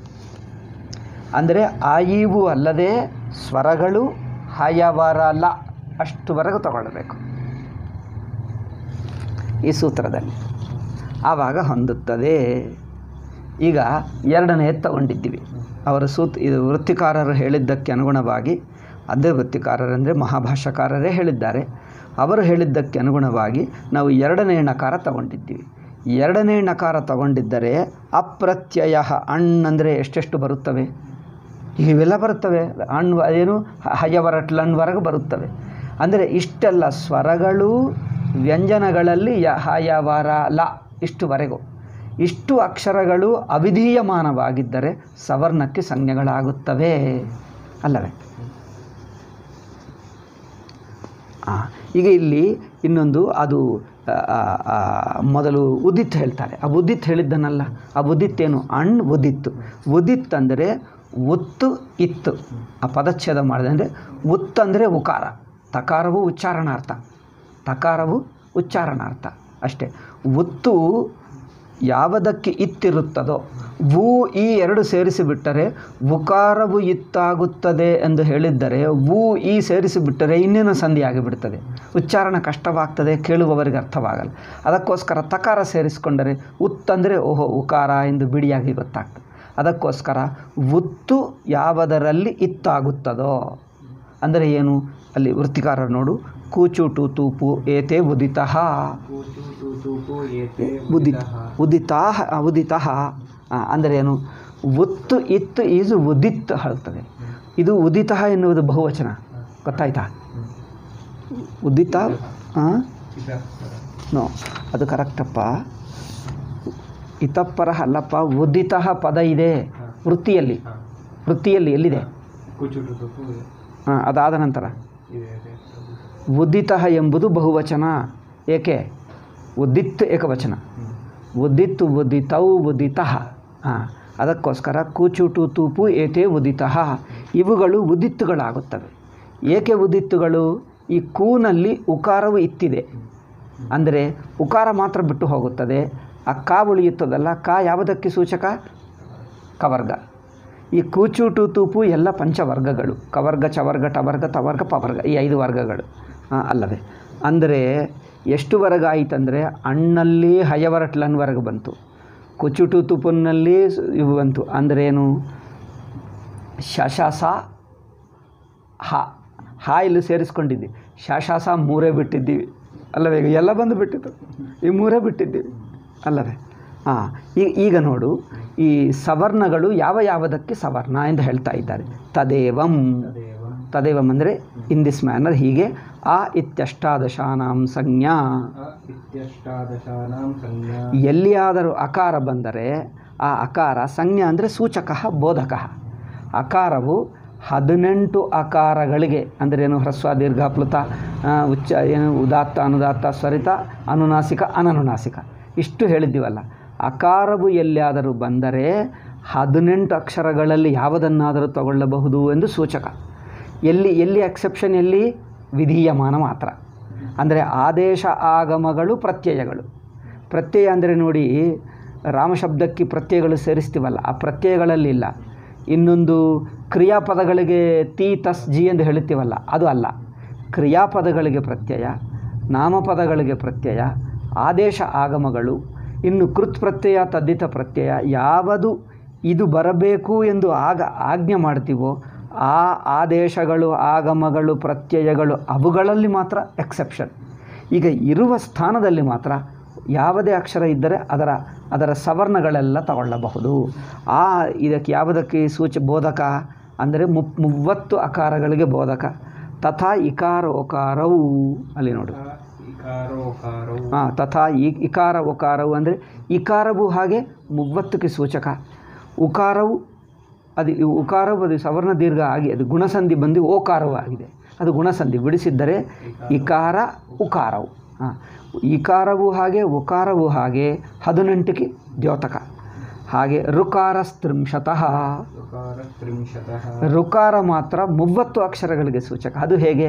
ಅಂದರೆ ಆಯಿವು ಅಲ್ಲದೆ ಸ್ವರಗಳು ಹಯವರಲ ಅಷ್ಟುವರೆಗೂ ತಗೊಳ್ಳಬೇಕು ಈ ಸೂತ್ರದಲ್ಲಿ ಆವಾಗ ಹೊಂದುತ್ತದೆ ಈಗ ಎರಡನೇ ತಗೊಂಡಿದ್ದೀವಿ ಅವರ ಸೂತ್ ಇದು ವೃತ್ತಿಕಾರರು ಹೇಳಿದ್ದಕ್ಕೆ ಅನುಗುಣವಾಗಿ ಅದೇ ವೃತ್ತಿಕಾರರೆಂದರೆ ಮಹಾಭಾಷ್ಯಕಾರರೇ ಹೇಳಿದ್ದಾರೆ ಅವರು ಹೇಳಿದ್ದಕ್ಕೆ ಅನುಗುಣವಾಗಿ ನಾವು ಎರಡನೇ ನಕಾರ ತಗೊಂಡಿದ್ದೀವಿ ಎರಡನೇ ನಕಾರ ತಗೊಂಡಿದ್ದರೆ ಅಪ್ರತ್ಯಯ ಅಣ್ ಅಂದರೆ ಎಷ್ಟೆಷ್ಟು ಬರುತ್ತವೆ ಇವೆಲ್ಲ ಬರುತ್ತವೆ ಅಣ್ ಏನು ಹಯವರಟ್ಲಣ್ವರೆಗೂ ಬರುತ್ತವೆ ಅಂದರೆ ಇಷ್ಟೆಲ್ಲ ಸ್ವರಗಳು ವ್ಯಂಜನಗಳಲ್ಲಿ ಯ ಹಯವರ ಲ ಇಷ್ಟುವರೆಗೂ ಇಷ್ಟು ಅಕ್ಷರಗಳು ಅವಿಧೀಯಮಾನವಾಗಿದ್ದರೆ ಸವರ್ಣಕ್ಕೆ ಸಂಜ್ಞೆಗಳಾಗುತ್ತವೆ ಅಲ್ಲವೇ ಆ, ಈಗ ಇಲ್ಲಿ ಇನ್ನೊಂದು ಅದು ಆ, ಆ, ಆ, ಮೊದಲು ಉದಿತ್ ಹೇಳ್ತಾರೆ ಆ ಉದಿತ್ ಹೇಳಿದ್ದನಲ್ಲ ಆ ಉದಿತ್ ಏನು ಅಣ್ ಉದಿತ್ತು ಉದಿತ್ ಅಂದರೆ ಒತ್ತು ಇತ್ತು ಆ ಪದಚ್ಛೇದ ಮಾಡಿದೆ ಅಂದರೆ ಉತ್ ಅಂದರೆ ಉಕಾರ ತಕಾರವು ಉಚ್ಚಾರಣಾರ್ಥ ತಕಾರವು ಉಚ್ಚಾರಣಾರ್ಥ ಅಷ್ಟೇ ಒತ್ತು ಯಾವುದಕ್ಕೆ ಇತ್ತಿರುತ್ತದೋ ವು ಈ ಎರಡು ಸೇರಿಸಿಬಿಟ್ಟರೆ ಉಕಾರವು ಇತ್ತಾಗುತ್ತದೆ ಎಂದು ಹೇಳಿದ್ದರೆ ವು ಈ ಸೇರಿಸಿಬಿಟ್ಟರೆ ಇನ್ನೇನು ಸಂಧಿ ಆಗಿಬಿಡ್ತದೆ ಉಚ್ಚಾರಣ ಕಷ್ಟವಾಗ್ತದೆ ಕೇಳುವವರಿಗೆ ಅರ್ಥವಾಗಲ್ಲ ಅದಕ್ಕೋಸ್ಕರ ತಕಾರ ಸೇರಿಸಿಕೊಂಡರೆ ಉತ್ತಂದರೆ ಓಹೋ ಉಕಾರ ಎಂದು ಬಿಡಿಯಾಗಿ ಗೊತ್ತಾಗ್ತದೆ ಅದಕ್ಕೋಸ್ಕರ ಉತ್ತು ಯಾವುದರಲ್ಲಿ ಇತ್ತಾಗುತ್ತದೋ ಅಂದರೆ ಏನು ಅಲ್ಲಿ ವೃತ್ತಿಕಾರರು ನೋಡು ಕೂಚುಟು ತೂಪು ಏತೆ ಉದಿತಃ ಕೂಚು ತೂತೂಪು ಏತೆ ಉದಿತ ಉದಿತಃ. ಉದಿತಾ ಉದಿತಃ ಅಂದರೆ ಏನು ಒತ್ತು ಇತ್ತು ಈಸು ಉದಿತ್ ಹೇಳ್ತದೆ ಇದು ಉದಿತಃ ಎನ್ನುವುದು ಬಹುವಚನ ಗೊತ್ತಾಯ್ತಾ ಉದಿತ ಹಾಂ ಇದಪ್ಪರ. ನೋ ಅದು ಕರೆಕ್ಟಪ್ಪ ಇತಪ್ಪರ ಅಲ್ಲಪ್ಪ ಉದಿತಃ ಪದ ಇದೆ ವೃತ್ತಿಯಲ್ಲಿ ಹಾ. ವೃತ್ತಿಯಲ್ಲಿ ಎಲ್ಲಿದೆ ಕೂಚು ತೂತೂಪು ಹಾಂ ಅದಾದ ನಂತರ ಇದೆ ಇದೆ. ಉದಿತಃ ಎಂಬುದು ಬಹುವಚನ ಏಕೆ ಉದಿತ್ ಏಕವಚನ ಹ್ಮ್. ಉದಿತ್ತು ಉದಿತೌ ಉದಿತಃ ಹಾಂ ಅದಕ್ಕೋಸ್ಕರ ಕೂಚುಟು ತೂಪು ಏತೆ ಉದಿತಃ ಇವುಗಳು ಉದಿತ್ತುಗಳಾಗುತ್ತವೆ ಏಕೆ ಉದಿತ್ತುಗಳು ಈ ಕೂನಲ್ಲಿ ಉಕಾರವು ಇತ್ತಿದೆ ಅಂದರೆ ಉಕಾರ ಮಾತ್ರ ಬಿಟ್ಟು ಹೋಗುತ್ತದೆ ಆ ಕಾ ಉಳಿಯುತ್ತದಲ್ಲ ಕಾ ಯಾವುದಕ್ಕೆ ಸೂಚಕ ಕವರ್ಗ ಈ ಕೂಚು ಟು ತೂಪು ಎಲ್ಲ ಪಂಚವರ್ಗಗಳು ಕವರ್ಗ ಚವರ್ಗ ಟವರ್ಗ ತವರ್ಗ ಪವರ್ಗ ಈ ಐದು ವರ್ಗಗಳು ಆ, ಅಲ್ಲವೇ ಅಂದರೆ ಎಷ್ಟು ವರ್ಗ ಆಯಿತಂದರೆ ಅಣ್ಣಲ್ಲಿ ಹಯವರಟ್ಲನ್ವರೆಗೆ ಬಂತು ಕುಚು ಟು ತುಪುನಲ್ಲಿ ಸ್- ಇವು ಬಂತು ಅಂದರೆ ಏನು ಶಶಸ ಹ ಹಾ ಇಲ್ಲಿ ಸೇರಿಸ್ಕೊಂಡಿದ್ವಿ ಶಶಾಸ ಮೂರೇ ಬಿಟ್ಟಿದ್ದೀವಿ ಅಲ್ಲವೇ ಈಗ ಎಲ್ಲ ಬಂದು ಬಿಟ್ಟಿತ್ತು ಈ ಮೂರೇ ಬಿಟ್ಟಿದ್ದೀವಿ ಅಲ್ಲವೇ ಹಾಂ ಈಗ ಈಗ ನೋಡು ಈ ಸವರ್ಣಗಳು ಯಾವ ಯಾವುದಕ್ಕೆ ಸವರ್ಣ ಎಂದು ಹೇಳ್ತಾ ಇದ್ದಾರೆ ತದೇವಂ ತದೇವ ತದೇವಂ ಅಂದರೆ ಇನ್ ದಿಸ್ ಮ್ಯಾನರ್ ಹೀಗೆ ಆ ಇತ್ಯಷ್ಟಾದಶಾನಾಂ ಸಂಜ್ಞಾ ಅ ಇತ್ಯಷ್ಟಾದಶಾನಾಂ ಸಂಜ್ಞಾ ಎಲ್ಲಿಯಾದರೂ ಅಕಾರ ಬಂದರೆ ಆ ಅಕಾರ ಸಂಜ್ಞಾ ಅಂದರೆ ಸೂಚಕ ಬೋಧಕ ಅಕಾರವು ಹದಿನೆಂಟು ಅಕಾರಗಳಿಗೆ ಅಂದರೆ ಏನು ಹ್ರಸ್ವ ದೀರ್ಘ ಪ್ಲುತ ಆ, ಉಚ್ಚ ಏನು ಉದಾತ್ತ ಅನುದಾತ್ತ ಸ್ವರಿತ ಅನುನಾಸಿಕ ಅನನುನಾಸಿಕ ಇಷ್ಟು ಹೇಳಿದ್ದೀವಲ್ಲ ಅಕಾರವು ಎಲ್ಲಿಯಾದರೂ ಬಂದರೆ ಹದಿನೆಂಟು ಅಕ್ಷರಗಳಲ್ಲಿ ಯಾವುದನ್ನಾದರೂ ತಗೊಳ್ಳಬಹುದು ಎಂದು ಸೂಚಕ ಎಲ್ಲಿ ಎಲ್ಲಿ ಎಕ್ಸೆಪ್ಷನ್ ಎಲ್ಲಿ ವಿಧೀಯಮಾನ ಮಾತ್ರ ಅಂದರೆ ಆದೇಶ ಆಗಮಗಳು ಪ್ರತ್ಯಯಗಳು ಪ್ರತ್ಯಯ ಅಂದರೆ ನೋಡಿ ರಾಮಶಬ್ದಕ್ಕೆ ಪ್ರತ್ಯಯಗಳು ಸೇರಿಸ್ತೀವಲ್ಲ ಆ ಪ್ರತ್ಯಯಗಳಲ್ಲಿಲ್ಲ ಇನ್ನೊಂದು ಕ್ರಿಯಾಪದಗಳಿಗೆ ತಿ ತಸ್ ಜಿ ಎಂದು ಹೇಳುತ್ತೀವಲ್ಲ ಅದು ಅಲ್ಲ ಕ್ರಿಯಾಪದಗಳಿಗೆ ಪ್ರತ್ಯಯ ನಾಮಪದಗಳಿಗೆ ಪ್ರತ್ಯಯ ಆದೇಶ ಆಗಮಗಳು ಇನ್ನು ಕೃತ್ ಪ್ರತ್ಯಯ ತದ್ದಿತ ಪ್ರತ್ಯಯ ಯಾವುದು ಇದು ಬರಬೇಕು ಎಂದು ಆಗ ಆಜ್ಞೆ ಮಾಡ್ತೀವೋ ಆ ಆದೇಶಗಳು ಆಗಮಗಳು ಪ್ರತ್ಯಯಗಳು ಅವುಗಳಲ್ಲಿ ಮಾತ್ರ ಎಕ್ಸೆಪ್ಷನ್ ಈಗ ಇರುವ ಸ್ಥಾನದಲ್ಲಿ ಮಾತ್ರ ಯಾವುದೇ ಅಕ್ಷರ ಇದ್ದರೆ ಅದರ ಅದರ ಸವರ್ಣಗಳೆಲ್ಲ ತಗೊಳ್ಳಬಹುದು ಆ ಇದಕ್ಕೆ ಯಾವುದಕ್ಕೆ ಸೂಚ ಬೋಧಕ ಅಂದರೆ ಮುಪ್ ಮೂವತ್ತು ಅಕಾರಗಳಿಗೆ ಬೋಧಕ ತಥಾ ಇಕಾರ ಒಕಾರವು ಅಲ್ಲಿ ನೋಡು ಅ ಇಕಾರೋಕಾರವು ಹಾಂ ತಥಾ ಈ ಇಕಾರ ಒಕಾರವು ಅಂದರೆ ಇಕಾರವು ಹಾಗೆ ಮೂವತ್ತಕ್ಕೆ ಸೂಚಕ ಉಕಾರವು ಅದು ಈ ಉಕಾರವು ಅದು ಸವರ್ಣ ದೀರ್ಘ ಆಗಿ ಅದು ಗುಣಸಂಧಿ ಬಂದು ಓಕಾರವು ಆಗಿದೆ ಅದು ಗುಣಸಂಧಿ ಬಿಡಿಸಿದ್ದರೆ ಇಕಾರ ಉಕಾರವು ಹಾಂ ಇಕಾರವು ಹಾಗೆ ಉಕಾರವು ಹಾಗೆ ಹದಿನೆಂಟಕ್ಕೆ ದ್ಯೋತಕ ಹಾಗೆ ಋಕಾರಸ್ತ್ರಿಂಶತಃ ಋಕಾರ ತ್ರಿಂಶತಃ ಋಕಾರ ಮಾತ್ರ ಮೂವತ್ತು ಅಕ್ಷರಗಳಿಗೆ ಸೂಚಕ ಅದು ಹೇಗೆ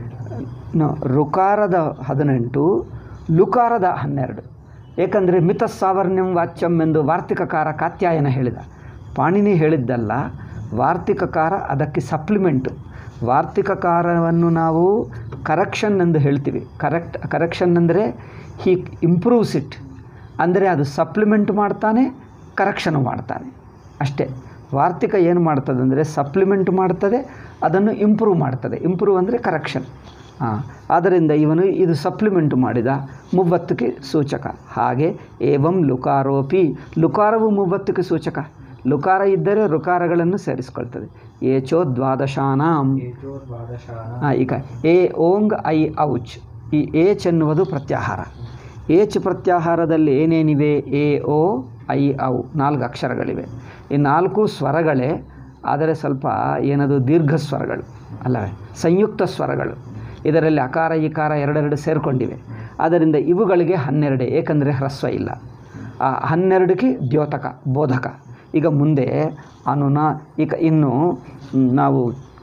ನ ಋಕಾರದ ಹದಿನೆಂಟು ಲುಕಾರದ ಹನ್ನೆರಡು ಏಕೆಂದರೆ ಮಿತ ಸಾವರ್ಣ್ಯಂ ವಾಚ್ಯಂ ಎಂದು ವಾರ್ತಿಕಕಾರ ಕಾತ್ಯಾಯನ ಹೇಳಿದ ಪಾಣಿನಿ ಹೇಳಿದ್ದಲ್ಲ ವಾರ್ತಿಕಕಾರ ಅದಕ್ಕೆ ಸಪ್ಲಿಮೆಂಟು ವಾರ್ತಿಕಕಾರವನ್ನು ನಾವು ಕರೆಕ್ಷನ್ ಎಂದು ಹೇಳ್ತೀವಿ ಕರೆಕ್ಟ್ ಕರೆಕ್ಷನ್ ಅಂದರೆ ಹಿ ಇಂಪ್ರೂವ್ಸ್ ಇಟ್ ಅಂದರೆ ಅದು ಸಪ್ಲಿಮೆಂಟ್ ಮಾಡ್ತಾನೆ ಕರೆಕ್ಷನ್ ಮಾಡ್ತಾನೆ ಅಷ್ಟೇ ವಾರ್ತಿಕ ಏನು ಮಾಡ್ತದೆ ಅಂದರೆ ಸಪ್ಲಿಮೆಂಟ್ ಮಾಡ್ತದೆ ಅದನ್ನು ಇಂಪ್ರೂವ್ ಮಾಡ್ತದೆ ಇಂಪ್ರೂವ್ ಅಂದರೆ ಕರೆಕ್ಷನ್ ಹಾಂ ಆದ್ದರಿಂದ ಇವನು ಇದು ಸಪ್ಲಿಮೆಂಟ್ ಮಾಡಿದ ಮೂವತ್ತಕ್ಕೆ ಸೂಚಕ ಹಾಗೆ ಏವಂ ಲುಕಾರೋಪಿ ಲುಕಾರವು ಮೂವತ್ತಕ್ಕೆ ಸೂಚಕ ಲುಕಾರ ಇದ್ದರೆ ರುಕಾರಗಳನ್ನು ಸೇರಿಸ್ಕೊಳ್ತದೆ ಏಚೋ ದ್ವಾದಶಾನಾಂ ಏಜೋ ದ್ವಾದಶಾನ ಹಾಂ ಈಗ ಎ ಓಂಗ್ ಐ ಔಚ್ ಈ ಏಚ್ ಎನ್ನುವುದು ಪ್ರತ್ಯಾಹಾರ ಏಚ್ ಪ್ರತ್ಯಾಹಾರದಲ್ಲಿ ಏನೇನಿವೆ ಎ ಓ ಐ ಔ ನಾಲ್ಕು ಅಕ್ಷರಗಳಿವೆ ಈ ನಾಲ್ಕು ಸ್ವರಗಳೇ ಆದರೆ ಸ್ವಲ್ಪ ಏನದು ದೀರ್ಘ ಸ್ವರಗಳು ಅಲ್ಲವೇ ಸಂಯುಕ್ತ ಸ್ವರಗಳು ಇದರಲ್ಲಿ ಅಕಾರ ಇಕಾರ ಎರಡೆರಡು ಸೇರಿಕೊಂಡಿವೆ ಆದ್ದರಿಂದ ಇವುಗಳಿಗೆ ಹನ್ನೆರಡೆ ಏಕೆಂದರೆ ಹ್ರಸ್ವ ಇಲ್ಲ ಆ ಹನ್ನೆರಡಕ್ಕೆ ದ್ಯೋತಕ ಬೋಧಕ ಈಗ ಮುಂದೆ ಅನುನ ಈಗ ಇನ್ನು ಮ್, ನಾವು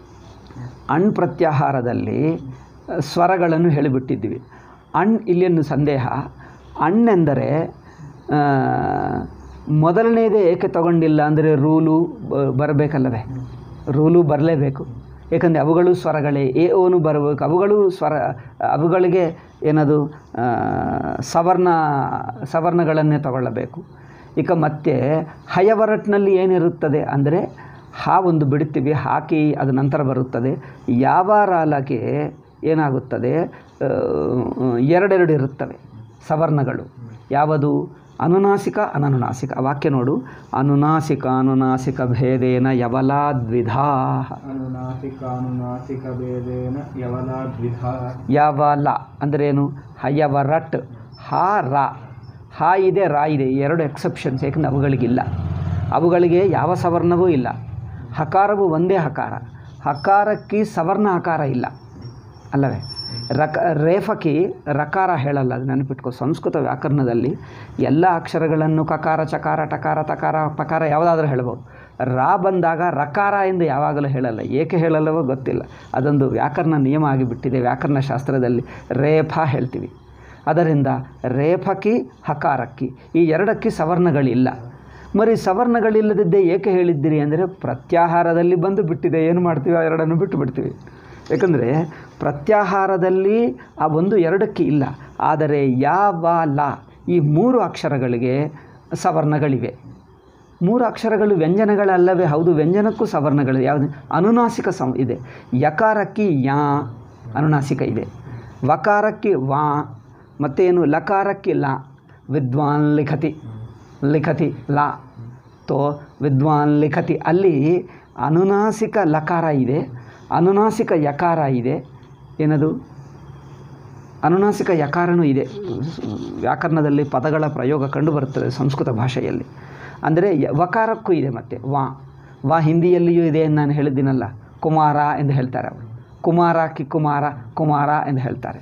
ಅಣ್ ಪ್ರತ್ಯಾಹಾರದಲ್ಲಿ ಅ, ಸ್ವರಗಳನ್ನು ಹೇಳಿಬಿಟ್ಟಿದ್ದೀವಿ ಅಣ್ ಇಲ್ಲಿಯನ್ನು ಸಂದೇಹ ಅಣ್ಣೆಂದರೆ ಆ, ಮೊದಲನೇದೇ ಏಕೆ ತಗೊಂಡಿಲ್ಲ ಅಂದರೆ ರೂಲು ಬ- ಬರಬೇಕಲ್ಲವೇ ರೂಲು ಬರಲೇಬೇಕು ಏಕೆಂದರೆ ಅವುಗಳು ಸ್ವರಗಳೇ ಎ ಓನು ಬರಬೇಕು ಅವುಗಳು ಸ್ವರ ಅವುಗಳಿಗೆ ಏನದು ಆ, ಸವರ್ಣ ಸವರ್ಣಗಳನ್ನೇ ತಗೊಳ್ಳಬೇಕು ಈಗ ಮತ್ತೆ ಹಯವರಟ್ನಲ್ಲಿ ಏನಿರುತ್ತದೆ ಅಂದರೆ ಹಾ ಒಂದು ಬಿಡುತ್ತೀವಿ ಹಾಕಿ ಅದು ನಂತರ ಬರುತ್ತದೆ ಯಾವ ರಾಲಗೆ ಏನಾಗುತ್ತದೆ ಆ, ಎರಡೆರಡು ಇರುತ್ತವೆ ಸವರ್ಣಗಳು ಯಾವುದು ಅನುನಾಸಿಕ ಅನನುನಾಸಿಕ ಆ ವಾಕ್ಯ ನೋಡು ಅನುನಾಸಿಕ ಅನುನಾಸಿಕ ಭೇದೇನ ಯವಲಾ ದ್ವಿಧಾ ಅನುನಾಸಿಕಾನುನಾಸಿಕ ಭೇದೇನ ಯವಲಾದ್ವಿಧ ಯಾವಲ ಅಂದರೆ ಏನು ಹಯವರಟ್ ಹಾ ರಾ ಹಾ ಇದೆ ರಾ ಇದೆ ಈ ಎರಡು ಎಕ್ಸೆಪ್ಷನ್ಸ್ ಏಕೆಂದರೆ ಅವುಗಳಿಗಿಲ್ಲ ಅವುಗಳಿಗೆ ಯಾವ ಸವರ್ಣವೂ ಇಲ್ಲ ಹಕಾರವು ಒಂದೇ ಹಕಾರ ಹಕಾರಕ್ಕೆ ಸವರ್ಣ ಹಕಾರ ಇಲ್ಲ ಅಲ್ಲವೇ ರಕ ರೇಫಕಿ ರಕಾರ ಹೇಳಲ್ಲ ಅದು ನೆನಪಿಟ್ಕೋ ಸಂಸ್ಕೃತ ವ್ಯಾಕರಣದಲ್ಲಿ ಎಲ್ಲ ಅಕ್ಷರಗಳನ್ನು ಕಕಾರ ಚಕಾರ ಟಕಾರ ತಕಾರ ಪಕಾರ ಯಾವುದಾದ್ರೂ ಹೇಳ್ಬೋದು ರಾ ಬಂದಾಗ ರಕಾರ ಎಂದು ಯಾವಾಗಲೂ ಹೇಳಲ್ಲ ಏಕೆ ಹೇಳಲ್ಲವೋ ಗೊತ್ತಿಲ್ಲ ಅದೊಂದು ವ್ಯಾಕರಣ ನಿಯಮ ಆಗಿಬಿಟ್ಟಿದೆ ವ್ಯಾಕರಣ ಶಾಸ್ತ್ರದಲ್ಲಿ ರೇಫ ಹೇಳ್ತೀವಿ ಅದರಿಂದ ರೇಫಕಿ ಹಕಾರಕ್ಕಿ ಈ ಎರಡಕ್ಕೆ ಸವರ್ಣಗಳಿಲ್ಲ ಮರಿ ಸವರ್ಣಗಳಿಲ್ಲದಿದ್ದೇ ಏಕೆ ಹೇಳಿದ್ದೀರಿ ಅಂದರೆ ಪ್ರತ್ಯಾಹಾರದಲ್ಲಿ ಬಂದು ಬಿಟ್ಟಿದೆ ಏನು ಮಾಡ್ತೀವಿ ಆ ಎರಡನ್ನು ಬಿಟ್ಟು ಬಿಡ್ತೀವಿ ಯಾಕಂದರೆ ಪ್ರತ್ಯಾಹಾರದಲ್ಲಿ ಆ ಒಂದು ಎರಡಕ್ಕೆ ಇಲ್ಲ ಆದರೆ ಯಾ ವಾ ಲಾ ಈ ಮೂರು ಅಕ್ಷರಗಳಿಗೆ ಸವರ್ಣಗಳಿವೆ ಮೂರು ಅಕ್ಷರಗಳು ವ್ಯಂಜನಗಳಲ್ಲವೇ ಹೌದು ವ್ಯಂಜನಕ್ಕೂ ಸವರ್ಣಗಳು ಯಾವುದು ಅನುನಾಸಿಕ ಸಂ ಇದೆ ಯಕಾರಕ್ಕೆ ಯಾ ಅನುನಾಸಿಕ ಇದೆ ವಕಾರಕ್ಕೆ ವಾ ಮತ್ತೇನು ಲಕಾರಕ್ಕೆ ಲಾ ವಿದ್ವಾನ್ ಲಿಖತಿ ಲಿಖತಿ ಲಾ ತೋ ವಿದ್ವಾನ್ ಲಿಖತಿ ಅಲ್ಲಿ ಅನುನಾಸಿಕ ಲಕಾರ ಇದೆ ಅನುನಾಸಿಕ ಯಕಾರ ಇದೆ ಏನದು ಅನುನಾಸಿಕ ಯಕಾರನೂ ಇದೆ ವ್ಯಾಕರಣದಲ್ಲಿ ಪದಗಳ ಪ್ರಯೋಗ ಕಂಡು ಬರುತ್ತದೆ ಸಂಸ್ಕೃತ ಭಾಷೆಯಲ್ಲಿ ಅಂದರೆ ಯ- ವಕಾರಕ್ಕೂ ಇದೆ ಮತ್ತು ವಾ ವಾ ಹಿಂದಿಯಲ್ಲಿಯೂ ಇದೆ ಎಂದು ನಾನು ಹೇಳಿದ್ದೀನಲ್ಲ ಕುಮಾರ ಎಂದು ಹೇಳ್ತಾರೆ ಅವರು ಕುಮಾರ ಕಿ ಕುಮಾರ ಕುಮಾರ ಎಂದು ಹೇಳ್ತಾರೆ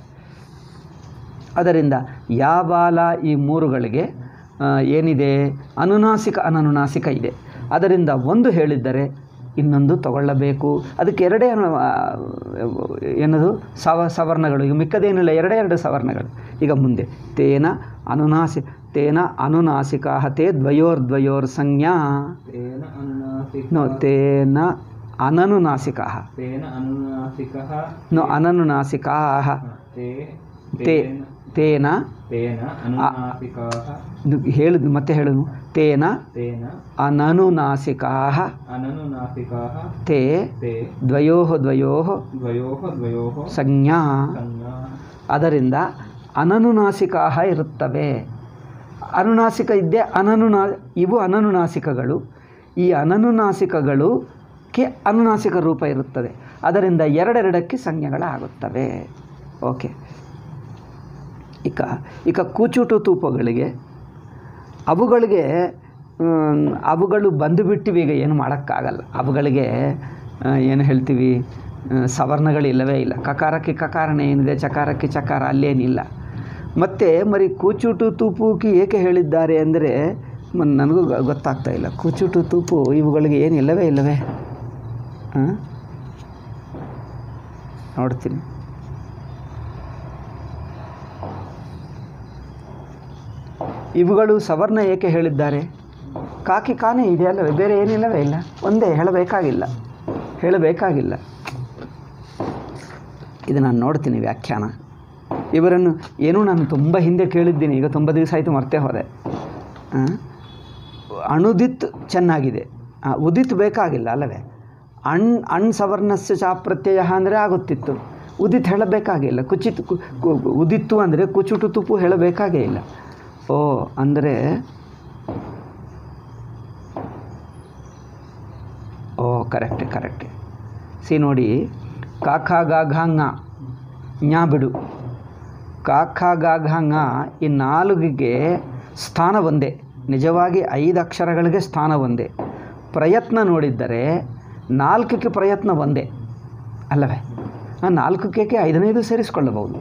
ಅದರಿಂದ ಯಾಬಾಲ ಈ ಮೂರುಗಳಿಗೆ ಆ, ಏನಿದೆ ಅನುನಾಸಿಕ ಅನನುನಾಸಿಕ ಇದೆ ಅದರಿಂದ ಒಂದು ಹೇಳಿದ್ದರೆ ಇನ್ನೊಂದು ತಗೊಳ್ಳಬೇಕು ಅದಕ್ಕೆ ಎರಡೇ ಅನು- ಆ, ಏನದು ಸವ ಸವರ್ಣಗಳು ಈಗ ಮಿಕ್ಕದೇನಿಲ್ಲ ಎರಡೇ ಎರಡು ಸವರ್ಣಗಳು ಈಗ ಮುಂದೆ ತೇನ ಅನುನಾಸಿ ತೇನ ಅನುನಾಸಿಕಾ ತೇ ದ್ವಯೋರ್ದ್ವಯೋರ್ ಸಂಜ್ಞಾ ತೇನ ಅನುನಾಸಿಕ ನೋ ತೇನ ಅನನುನಾಸಿಕಾ ತೇನ ಅನುನಾಸಿಕಃ ನೋ ಅನನುನಾಸಿಕಾ ತೇ ತೇ ತೇನ ತೇನ ಅನುನಾಸಿಕಾಃ ಇದು ಹೇಳುದು ಮತ್ತೆ ಹೇಳುದು ತೇನ ತೇನ ಅನನುನಾಸಿಕಾ ಅನನುನಾಸಿಕಾಃ ತೇ ತೇ ದ್ವಯೋ ದ್ವಯೋ ದ್ವಯೋಃ ದ್ವಯೋಃ ಸಂಜ್ಞಾ ಸಂಜ್ಞಾ ಅದರಿಂದ ಅನನುನಾಸಿಕಾ ಇರುತ್ತವೆ ಅನುನಾಸಿಕ ಇದ್ದೇ ಅನನುನಾ ಇವು ಅನನುನಾಸಿಕಗಳು ಈ ಅನನುನಾಸಿಕಗಳು ಕೆ ಅನುನಾಸಿಕ ರೂಪ ಇರುತ್ತದೆ ಅದರಿಂದ ಎರಡೆರಡಕ್ಕೆ ಸಂಜ್ಞೆಗಳಾಗುತ್ತವೆ ಓಕೆ ಇಕ ಇಕ ಕೂಚುಟು ತೂಪಗಳಿಗೆ ಅವುಗಳಿಗೆ ಮ್, ಅವುಗಳು ಬಂದುಬಿಟ್ಟಿವೆ ಈಗ ಏನು ಮಾಡೋಕ್ಕಾಗಲ್ಲ ಅವುಗಳಿಗೆ ಆ, ಏನು ಹೇಳ್ತೀವಿ ಆ, ಸವರ್ಣಗಳಿಲ್ಲವೇ ಇಲ್ಲ ಕಕಾರಕ್ಕೆ ಕಕಾರನೇ ಏನಿದೆ ಚಕಾರಕ್ಕೆ ಚಕಾರ ಅಲ್ಲೇನಿಲ್ಲ ಮತ್ತು ಮರಿ ಕೂಚುಟು ತೂಪುಕಿ ಏಕೆ ಹೇಳಿದ್ದಾರೆ ಅಂದರೆ ಮ- ನನಗೂ ಗ- ಗೊತ್ತಾಗ್ತಾ ಇಲ್ಲ ಕೂಚುಟು ತೂಪು ಇವುಗಳಿಗೆ ಏನು ಇಲ್ಲವೇ ಇಲ್ಲವೇ ಹಾಂ ನೋಡ್ತೀನಿ ಇವುಗಳು ಸವರ್ಣ ಏಕೆ ಹೇಳಿದ್ದಾರೆ ಕಾಕಿ ಕಾನೇ ಇದೆ ಅಲ್ಲವೇ ಬೇರೆ ಏನಿಲ್ಲವೇ ಇಲ್ಲ ಒಂದೇ ಹೇಳಬೇಕಾಗಿಲ್ಲ ಹೇಳಬೇಕಾಗಿಲ್ಲ ಇದು ನಾನು ನೋಡ್ತೀನಿ ವ್ಯಾಖ್ಯಾನ ಇವರನ್ನು ಏನೂ ನಾನು ತುಂಬ ಹಿಂದೆ ಕೇಳಿದ್ದೀನಿ ಈಗ ತುಂಬ ದಿವಸ ಆಯಿತು ಮರ್ತೇ ಹೋದೆ ಆ? ಅಣುದಿತ್ ಚೆನ್ನಾಗಿದೆ ಆ, ಉದಿತ್ ಬೇಕಾಗಿಲ್ಲ ಅಲ್ಲವೇ ಅಣ್ ಅಣ್ ಸವರ್ಣಸ್ಯ ಚಾಪ್ರತ್ಯಯ ಅಂದರೆ ಆಗುತ್ತಿತ್ತು ಉದಿತ್ ಹೇಳಬೇಕಾಗಿಲ್ಲ ಕುಚಿತ್ ಕು- ಕು- ಉದಿತ್ತು ಅಂದರೆ ಕುಚುಟು ತುಪ್ಪು ಹೇಳಬೇಕಾಗೇ ಇಲ್ಲ ಓ ಅಂದರೆ ಓ ಕರೆಕ್ಟ್ ಕರೆಕ್ಟ್ ಸಿ ನೋಡಿ ಕಾಖ ಗಾಘಾಂಗ ಞಾ ಬಿಡು ಕಾಖ ಗಾಘಾಂಗ ಈ ನಾಲ್ಗಿಗೆ ಸ್ಥಾನ ಒಂದೇ ನಿಜವಾಗಿ ಐದು ಅಕ್ಷರಗಳಿಗೆ ಸ್ಥಾನ ಒಂದೇ ಪ್ರಯತ್ನ ನೋಡಿದ್ದರೆ ನಾಲ್ಕಕ್ಕೆ ಪ್ರಯತ್ನ ಒಂದೇ ಅಲ್ಲವೇ ಆ ನಾಲ್ಕಕ್ಕೆ ಐದನೈದು ಸೇರಿಸ್ಕೊಳ್ಳಬಹುದು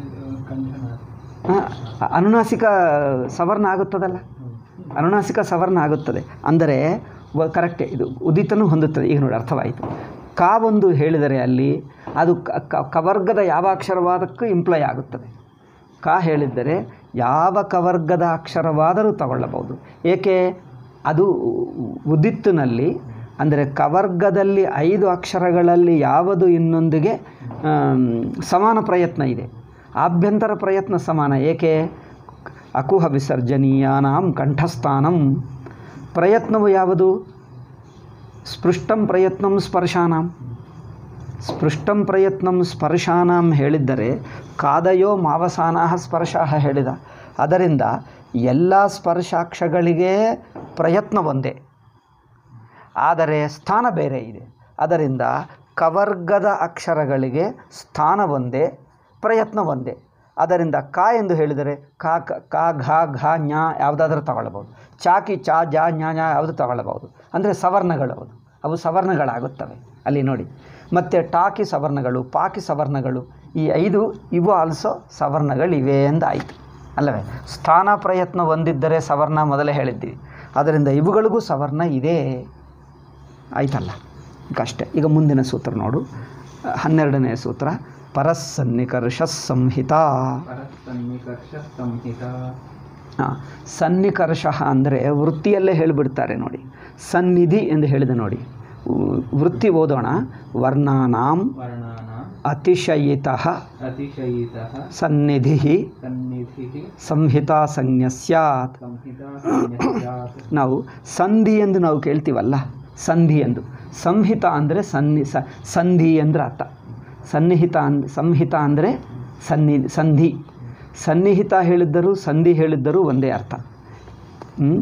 ಆ, ಅನುನಾಸಿಕ ಸವರ್ಣ ಆಗುತ್ತದಲ್ಲ ಅನುನಾಸಿಕ ಸವರ್ಣ ಆಗುತ್ತದೆ ಅಂದರೆ ವ ಕರೆಕ್ಟೇ ಇದು ಉದಿತನೂ ಹೊಂದುತ್ತದೆ ಈಗ ನೋಡಿ ಅರ್ಥವಾಯಿತು ಕಾ ಒಂದು ಹೇಳಿದರೆ ಅಲ್ಲಿ ಅದು ಕ- ಕ- ಕವರ್ಗದ ಯಾವ ಅಕ್ಷರವಾದಕ್ಕೂ ಇಂಪ್ಲೈ ಆಗುತ್ತದೆ ಕಾ ಹೇಳಿದ್ದರೆ ಯಾವ ಕವರ್ಗದ ಅಕ್ಷರವಾದರೂ ತಗೊಳ್ಳಬಹುದು ಏಕೆ ಅದು ಉದಿತ್ತಿನಲ್ಲಿ ಅಂದರೆ ಕವರ್ಗದಲ್ಲಿ ಐದು ಅಕ್ಷರಗಳಲ್ಲಿ ಯಾವುದು ಇನ್ನೊಂದಿಗೆ ಆಮ್, ಸಮಾನ ಪ್ರಯತ್ನ ಇದೆ ಆಭ್ಯಂತರ ಪ್ರಯತ್ನ ಸಮಾನ ಏಕೆ ಅಕುಹ ವಿಸರ್ಜನೀಯಾನಾಂ ಕಂಠಸ್ಥಾನಂ ಪ್ರಯತ್ನವು ಯಾವುದು ಸ್ಪೃಷ್ಟಂ ಪ್ರಯತ್ನಂ ಸ್ಪರ್ಶಾನಾಂ ಸ್ಪೃಷ್ಟಂ ಪ್ರಯತ್ನಂ ಸ್ಪರ್ಶಾನಾಂ ಹೇಳಿದ್ದರೆ ಕಾದಯೋ ಮಾವಸಾನಾ ಸ್ಪರ್ಶ ಹೇಳಿದ ಅದರಿಂದ ಎಲ್ಲ ಸ್ಪರ್ಶಾಕ್ಷಗಳಿಗೆ ಪ್ರಯತ್ನ ಒಂದೇ ಆದರೆ ಸ್ಥಾನ ಬೇರೆ ಇದೆ ಅದರಿಂದ ಕವರ್ಗದ ಅಕ್ಷರಗಳಿಗೆ ಸ್ಥಾನ ಒಂದೇ ಪ್ರಯತ್ನ ಒಂದೇ ಅದರಿಂದ ಕ ಎಂದು ಹೇಳಿದರೆ ಕಾ ಕ ಕಾ ಘ ಘ ಞ ಯಾವುದಾದ್ರೂ ತಗೊಳ್ಬೋದು ಚಾಕಿ ಚಾ ಜಾ ಞ ಞ ಯಾವುದು ತಗೊಳ್ಬೋದು ಅಂದರೆ ಸವರ್ಣಗಳು ಅವು ಅವು ಸವರ್ಣಗಳಾಗುತ್ತವೆ ಅಲ್ಲಿ ನೋಡಿ ಮತ್ತು ಟಾಕಿ ಸವರ್ಣಗಳು ಪಾಕಿ ಸವರ್ಣಗಳು ಈ ಐದು ಇವು ಆಲ್ಸೋ ಸವರ್ಣಗಳಿವೆ ಎಂದಾಯಿತು ಅಲ್ಲವೇ ಸ್ಥಾನ ಪ್ರಯತ್ನ ಹೊಂದಿದ್ದರೆ ಸವರ್ಣ ಮೊದಲೇ ಹೇಳಿದ್ದೀವಿ ಅದರಿಂದ ಇವುಗಳಿಗೂ ಸವರ್ಣ ಇದೆ ಆಯ್ತಲ್ಲ ಈಗ ಅಷ್ಟೇ ಈಗ ಮುಂದಿನ ಸೂತ್ರ ನೋಡು ಹನ್ನೆರಡನೇ ಸೂತ್ರ ಪರಸ್ಸನ್ನಿಕರ್ಷ ಸಂಹಿತಾ ಪರಸನ್ನಿಕರ್ಷ ಸಂಹಿತ ಹಾಂ ಸನ್ನಿಕರ್ಷ ಅಂದರೆ ವೃತ್ತಿಯಲ್ಲೇ ಹೇಳಿಬಿಡ್ತಾರೆ ನೋಡಿ ಸನ್ನಿಧಿ ಎಂದು ಹೇಳಿದೆ ನೋಡಿ ಉ- ವೃತ್ತಿ ಓದೋಣ ವರ್ಣಾನಾಂ ವರ್ಣಾನಾಂ ಅತಿಶಯಿತಃ ಅತಿಶಯಿತಃ ಸನ್ನಿಧಿ ಸನ್ನಿಧಿಃ ಸಂಹಿತಾ ಸಂಜ್ಞ ಸ್ಯಾತ್ ಸಂಹಿತಾ ಸಂನ್ಯಸ್ಯಾತ್ ನಾವು ಸಂಧಿ ಎಂದು ನಾವು ಕೇಳ್ತೀವಲ್ಲ ಸಂಧಿ ಎಂದು ಸಂಹಿತ ಅಂದರೆ ಸನ್ನಿ ಸ ಸಂಧಿ ಅಂದರೆ ಅರ್ಥ ಸನ್ನಿಹಿತ ಅನ್ ಸಂಹಿತ ಅಂದರೆ ಸನ್ನಿ ಸಂಧಿ ಸನ್ನಿಹಿತ ಹೇಳಿದ್ದರೂ ಸಂಧಿ ಹೇಳಿದ್ದರೂ ಒಂದೇ ಅರ್ಥ ಹ್ಮ್?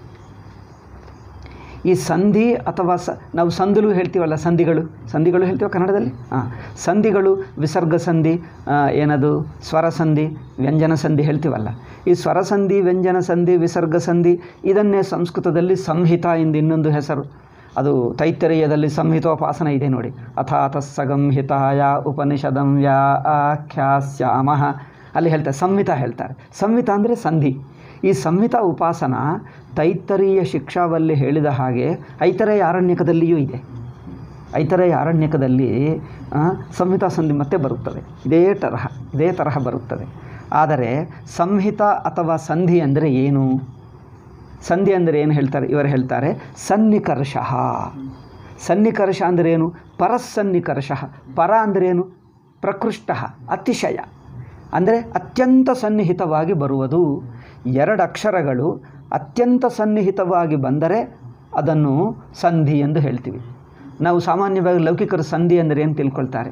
ಈ ಸಂಧಿ ಅಥವಾ ಸ ನಾವು ಸಂಧಿಲು ಹೇಳ್ತೀವಲ್ಲ ಸಂಧಿಗಳು ಸಂಧಿಗಳು ಹೇಳ್ತೀವ ಕನ್ನಡದಲ್ಲಿ ಹಾಂ ಸಂಧಿಗಳು ವಿಸರ್ಗ ಸಂಧಿ ಆ, ಏನದು ಸ್ವರ ಸಂಧಿ ವ್ಯಂಜನ ಸಂಧಿ ಹೇಳ್ತೀವಲ್ಲ ಈ ಸ್ವರ ಸಂಧಿ ವ್ಯಂಜನ ಸಂಧಿ ವಿಸರ್ಗ ಸಂಧಿ ಇದನ್ನೇ ಸಂಸ್ಕೃತದಲ್ಲಿ ಸಂಹಿತ ಎಂದು ಇನ್ನೊಂದು ಹೆಸರು ಅದು ತೈತ್ತರೀಯದಲ್ಲಿ ಸಂಹಿತೋಪಾಸನ ಇದೆ ನೋಡಿ ಅಥಾತ ಸಂಹಿತಾಯ ಉಪನಿಷದಂ ವ್ಯಾ ಆಖ್ಯಾಸ್ಯಾಮಃ ಅಲ್ಲಿ ಹೇಳ್ತಾರೆ ಸಂಹಿತ ಹೇಳ್ತಾರೆ ಸಂಹಿತ ಅಂದರೆ ಸಂಧಿ ಈ ಸಂಹಿತ ಉಪಾಸನ ತೈತ್ತರೀಯ ಶಿಕ್ಷಾವಲ್ಲಿ ಹೇಳಿದ ಹಾಗೆ ಐತರೇಯ ಆರಣ್ಯಕದಲ್ಲಿಯೂ ಇದೆ ಐತರೇಯ ಆರಣ್ಯಕದಲ್ಲಿ ಆ, ಸಂಹಿತಾ ಸಂಧಿ ಮತ್ತೆ ಬರುತ್ತದೆ ಇದೇ ತರಹ ಇದೇ ತರಹ ಬರುತ್ತದೆ ಆದರೆ ಸಂಹಿತ ಅಥವಾ ಸಂಧಿ ಅಂದರೆ ಏನು ಸಂಧಿ ಅಂದರೆ ಏನು ಹೇಳ್ತಾರೆ ಇವರು ಹೇಳ್ತಾರೆ ಸನ್ನಿಕರ್ಷ ಸನ್ನಿಕರ್ಷ ಅಂದರೆ ಏನು ಪರಸನ್ನಿಕರ್ಷ ಪರ ಅಂದ್ರೇನು ಪ್ರಕೃಷ್ಟ ಅತಿಶಯ ಅಂದರೆ ಅತ್ಯಂತ ಸನ್ನಿಹಿತವಾಗಿ ಬರುವುದು ಎರಡು ಅಕ್ಷರಗಳು ಅತ್ಯಂತ ಸನ್ನಿಹಿತವಾಗಿ ಬಂದರೆ ಅದನ್ನು ಸಂಧಿ ಎಂದು ಹೇಳ್ತೀವಿ ನಾವು ಸಾಮಾನ್ಯವಾಗಿ ಲೌಕಿಕರು ಸಂಧಿ ಅಂದರೆ ಏನು ತಿಳ್ಕೊಳ್ತಾರೆ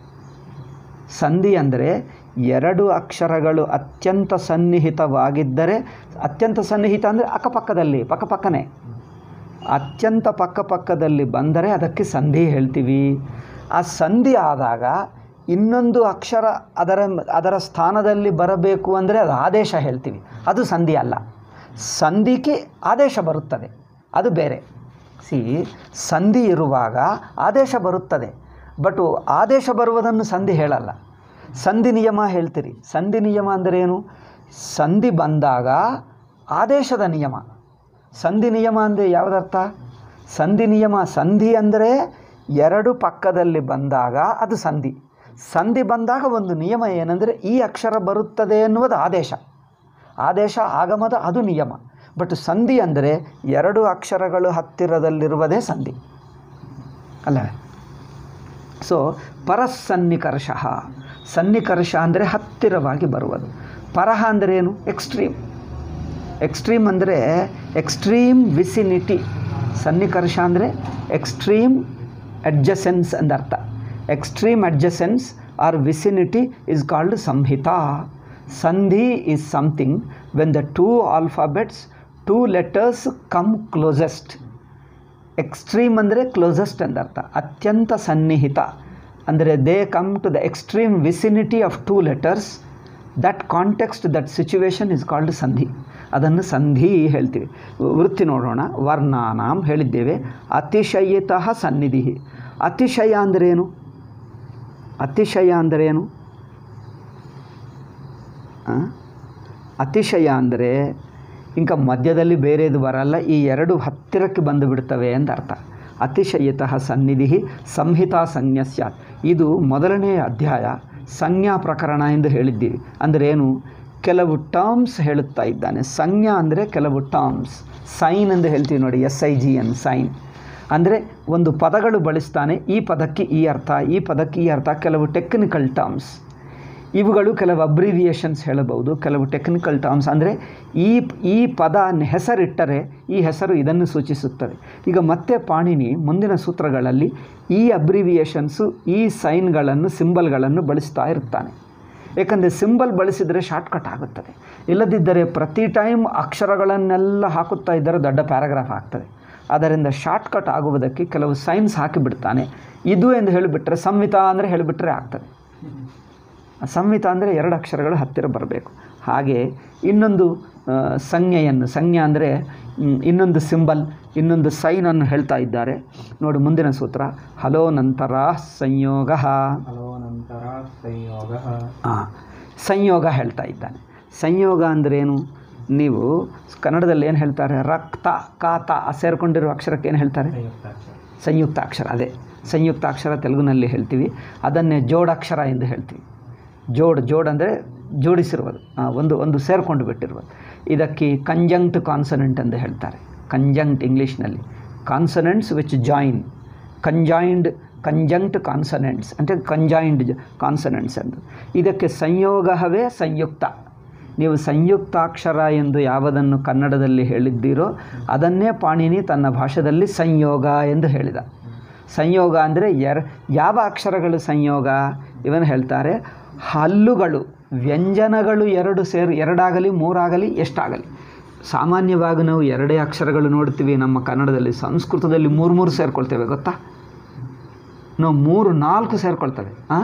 ಸಂಧಿ ಅಂದರೆ ಎರಡು ಅಕ್ಷರಗಳು ಅತ್ಯಂತ ಸನ್ನಿಹಿತವಾಗಿದ್ದರೆ ಅತ್ಯಂತ ಸನ್ನಿಹಿತ ಅಂದರೆ ಅಕ್ಕಪಕ್ಕದಲ್ಲಿ ಪಕ್ಕಪಕ್ಕನೇ ಅತ್ಯಂತ ಪಕ್ಕಪಕ್ಕದಲ್ಲಿ ಬಂದರೆ ಅದಕ್ಕೆ ಸಂಧಿ ಹೇಳ್ತೀವಿ ಆ ಸಂಧಿ ಆದಾಗ ಇನ್ನೊಂದು ಅಕ್ಷರ ಅದರ ಅದರ ಸ್ಥಾನದಲ್ಲಿ ಬರಬೇಕು ಅಂದರೆ ಅದು ಆದೇಶ ಹೇಳ್ತೀವಿ ಅದು ಸಂಧಿ ಅಲ್ಲ ಸಂಧಿಗೆ ಆದೇಶ ಬರುತ್ತದೆ ಅದು ಬೇರೆ ಸಿ ಸಂಧಿ ಇರುವಾಗ ಆದೇಶ ಬರುತ್ತದೆ ಬಟ್ ಆದೇಶ ಬರುವುದನ್ನು ಸಂಧಿ ಹೇಳಲ್ಲ ಸಂಧಿ ನಿಯಮ ಹೇಳ್ತೀರಿ ಸಂಧಿ ನಿಯಮ ಅಂದರೆ ಏನು ಸಂಧಿ ಬಂದಾಗ ಆದೇಶದ ನಿಯಮ ಸಂಧಿ ನಿಯಮ ಅಂದರೆ ಯಾವುದರ್ಥ ಸಂಧಿ ನಿಯಮ ಸಂಧಿ ಅಂದರೆ ಎರಡು ಪಕ್ಕದಲ್ಲಿ ಬಂದಾಗ ಅದು ಸಂಧಿ ಸಂಧಿ ಬಂದಾಗ ಒಂದು ನಿಯಮ ಏನಂದರೆ ಈ ಅಕ್ಷರ ಬರುತ್ತದೆ ಎನ್ನುವುದು ಆದೇಶ ಆದೇಶ ಆಗಮದ ಅದು ನಿಯಮ ಬಟ್ ಸಂಧಿ ಅಂದರೆ ಎರಡು ಅಕ್ಷರಗಳು ಹತ್ತಿರದಲ್ಲಿರುವುದೇ ಸಂಧಿ ಅಲ್ಲವೇ ಸೊ ಪರಸನ್ನಿಕರ್ಷ ಸನ್ನಿಕರ್ಷ ಅಂದರೆ ಹತ್ತಿರವಾಗಿ ಬರುವುದು ಪರಹ ಅಂದರೆ ಏನು ಎಕ್ಸ್ಟ್ರೀಮ್ ಎಕ್ಸ್ಟ್ರೀಮ್ ಅಂದರೆ ಎಕ್ಸ್ಟ್ರೀಮ್ ವಿಸಿನಿಟಿ ಸನ್ನಿಕರ್ಷ ಅಂದರೆ ಎಕ್ಸ್ಟ್ರೀಮ್ ಅಡ್ಜಸೆನ್ಸ್ ಅಂದರ್ಥ extreme adjacence or vicinity is called ಸಂಹಿತಾ ಸಂಧಿ is something when the two alphabets two letters come closest extreme ಅಂದರೆ ಕ್ಲೋಸೆಸ್ಟ್ ಎಂದರ್ಥ ಅತ್ಯಂತ ಸನ್ನಿಹಿತ ಅಂದರೆ they come to the extreme vicinity of two letters that context that situation is called ಸಂಧಿ ಅದನ್ನು ಸಂಧಿ ಹೇಳ್ತೀವಿ ವೃತ್ತಿ ನೋಡೋಣ ವರ್ಣಾನಾಂ ಹೇಳಿದ್ದೇವೆ ಅತಿಶಯಿತಃ ಸನ್ನಿಧಿ ಅತಿಶಯ ಅಂದ್ರೇನು ಅತಿಶಯ ಅಂದ್ರೇನು ಆ? ಅತಿಶಯ ಅಂದರೆ ಇಂಕ ಮಧ್ಯದಲ್ಲಿ ಬೇರೆದು ಬರಲ್ಲ ಈ ಎರಡು ಹತ್ತಿರಕ್ಕೆ ಬಂದು ಬಿಡ್ತವೆ ಅಂತ ಅರ್ಥ ಅತಿಶಯತಃ ಸನ್ನಿಧಿ ಸಂಹಿತಾ ಸಂಜ್ಞ ಸ್ಯಾತ್ ಇದು ಮೊದಲನೆಯ ಅಧ್ಯಾಯ ಸಂಜ್ಞಾ ಪ್ರಕರಣ ಎಂದು ಹೇಳಿದ್ದೀವಿ ಅಂದರೆ ಏನು ಕೆಲವು ಟರ್ಮ್ಸ್ ಹೇಳುತ್ತಾ ಇದ್ದಾನೆ ಸಂಜ್ಞಾ ಅಂದರೆ ಕೆಲವು ಟರ್ಮ್ಸ್ ಸೈನ್ ಎಂದು ಹೇಳ್ತೀವಿ ನೋಡಿ S I G N sign ಅಂದರೆ ಒಂದು ಪದಗಳು ಬಳಸ್ತಾನೆ ಈ ಪದಕ್ಕೆ ಈ ಅರ್ಥ ಈ ಪದಕ್ಕೆ ಈ ಅರ್ಥ ಕೆಲವು ಟೆಕ್ನಿಕಲ್ ಟರ್ಮ್ಸ್ ಇವುಗಳು ಕೆಲವು ಅಬ್ರಿವಿಯೇಷನ್ಸ್ ಹೇಳಬಹುದು ಕೆಲವು ಟೆಕ್ನಿಕಲ್ ಟರ್ಮ್ಸ್ ಅಂದರೆ ಈ ಈ ಪದ ಹೆಸರಿಟ್ಟರೆ ಈ ಹೆಸರು ಇದನ್ನು ಸೂಚಿಸುತ್ತದೆ ಈಗ ಮತ್ತೆ ಪಾಣಿನಿ ಮುಂದಿನ ಸೂತ್ರಗಳಲ್ಲಿ ಈ ಅಬ್ರಿವಿಯೇಷನ್ಸು ಈ ಸೈನ್ಗಳನ್ನು ಸಿಂಬಲ್ಗಳನ್ನು ಬಳಸ್ತಾ ಇರ್ತಾನೆ ಏಕೆಂದರೆ ಸಿಂಬಲ್ ಬಳಸಿದರೆ ಶಾರ್ಟ್ಕಟ್ ಆಗುತ್ತದೆ ಇಲ್ಲದಿದ್ದರೆ ಪ್ರತಿ ಟೈಮ್ ಅಕ್ಷರಗಳನ್ನೆಲ್ಲ ಹಾಕುತ್ತಾ ಇದ್ದರೆ ದೊಡ್ಡ ಪ್ಯಾರಾಗ್ರಾಫ್ ಆಗ್ತದೆ ಅದರಿಂದ ಶಾರ್ಟ್ಕಟ್ ಆಗುವುದಕ್ಕೆ ಕೆಲವು ಸೈನ್ಸ್ ಹಾಕಿಬಿಡ್ತಾನೆ ಇದು ಎಂದು ಹೇಳಿಬಿಟ್ರೆ ಸಂಹಿತ ಅಂದರೆ ಹೇಳಿಬಿಟ್ರೆ ಆಗ್ತದೆ ಸಂಹಿತ ಅಂದರೆ ಎರಡು ಅಕ್ಷರಗಳು ಹತ್ತಿರ ಬರಬೇಕು ಹಾಗೆ ಇನ್ನೊಂದು ಆ, ಸಂಜ್ಞೆಯನ್ನು ಸಂಜ್ಞೆ ಅಂದರೆ ಮ್, ಇನ್ನೊಂದು ಸಿಂಬಲ್ ಇನ್ನೊಂದು ಸೈನನ್ನು ಹೇಳ್ತಾ ಇದ್ದಾರೆ ನೋಡಿ ಮುಂದಿನ ಸೂತ್ರ ಹಲೋ ನಂತರ ಸಂಯೋಗ ಹಲೋ ನಂತರ ಸಂಯೋಗ ಸಂಯೋಗ ಹೇಳ್ತಾ ಇದ್ದಾನೆ ಸಂಯೋಗ ಅಂದ್ರೇನು ನೀವು ಕನ್ನಡದಲ್ಲಿ ಏನು ಹೇಳ್ತಾರೆ ರಕ್ತ ಕಾತ ಸೇರಿಕೊಂಡಿರೋ ಅಕ್ಷರಕ್ಕೆ ಏನು ಹೇಳ್ತಾರೆ ಸಂಯುಕ್ತಾಕ್ಷರ ಸಂಯುಕ್ತಾಕ್ಷರ ಅದೇ ಸಂಯುಕ್ತಾಕ್ಷರ ತೆಲುಗಿನಲ್ಲಿ ಹೇಳ್ತೀವಿ ಅದನ್ನೇ ಜೋಡಾಕ್ಷರ ಎಂದು ಹೇಳ್ತೀವಿ ಜೋಡ್ ಜೋಡ್ ಅಂದರೆ ಜೋಡಿಸಿರುವುದು ಆ, ಒಂದು ಒಂದು ಸೇರಿಕೊಂಡು ಬಿಟ್ಟಿರುವುದು ಇದಕ್ಕೆ ಕಂಜಂಕ್ಟ್ ಕಾನ್ಸನೆಂಟ್ ಅಂತ ಹೇಳ್ತಾರೆ ಕಂಜಂಕ್ಟ್ ಇಂಗ್ಲೀಷ್ನಲ್ಲಿ consonants which join conjoined conjunct consonants ಅಂದರೆ ಕಂಜಾಯಿಂಡ್ ಕಾನ್ಸನೆಂಟ್ಸ್ ಎಂದು ಇದಕ್ಕೆ ಸಂಯೋಗವೇ ಸಂಯುಕ್ತ ನೀವು ಸಂಯುಕ್ತಾಕ್ಷರ ಎಂದು ಯಾವುದನ್ನು ಕನ್ನಡದಲ್ಲಿ ಹೇಳಿದ್ದೀರೋ ಅದನ್ನೇ ಪಾಣಿನಿ ತನ್ನ ಭಾಷೆಯಲ್ಲಿ ಸಂಯೋಗ ಎಂದು ಹೇಳಿದ ಸಂಯೋಗ ಅಂದರೆ ಎರ ಯಾವ ಅಕ್ಷರಗಳು ಸಂಯೋಗ ಇವನು ಹೇಳ್ತಾರೆ ಹಲ್ಲುಗಳು ವ್ಯಂಜನಗಳು ಎರಡು ಸೇರಿ ಎರಡಾಗಲಿ ಮೂರಾಗಲಿ ಎಷ್ಟಾಗಲಿ ಸಾಮಾನ್ಯವಾಗಿ ನಾವು ಎರಡೇ ಅಕ್ಷರಗಳು ನೋಡ್ತೀವಿ ನಮ್ಮ ಕನ್ನಡದಲ್ಲಿ ಸಂಸ್ಕೃತದಲ್ಲಿ ಮೂರು ಮೂರು ಸೇರ್ಕೊಳ್ತೇವೆ ಗೊತ್ತಾ ನಾವು ಮೂರು ನಾಲ್ಕು ಸೇರ್ಕೊಳ್ತವೆ ಹಾಂ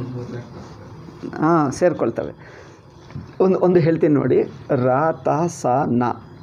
ಹಾಂ ಸೇರ್ಕೊಳ್ತವೆ ಒಂದು ಒಂದು ಹೇಳ್ತೀನಿ ನೋಡಿ ರಾ ತ ಸ ನ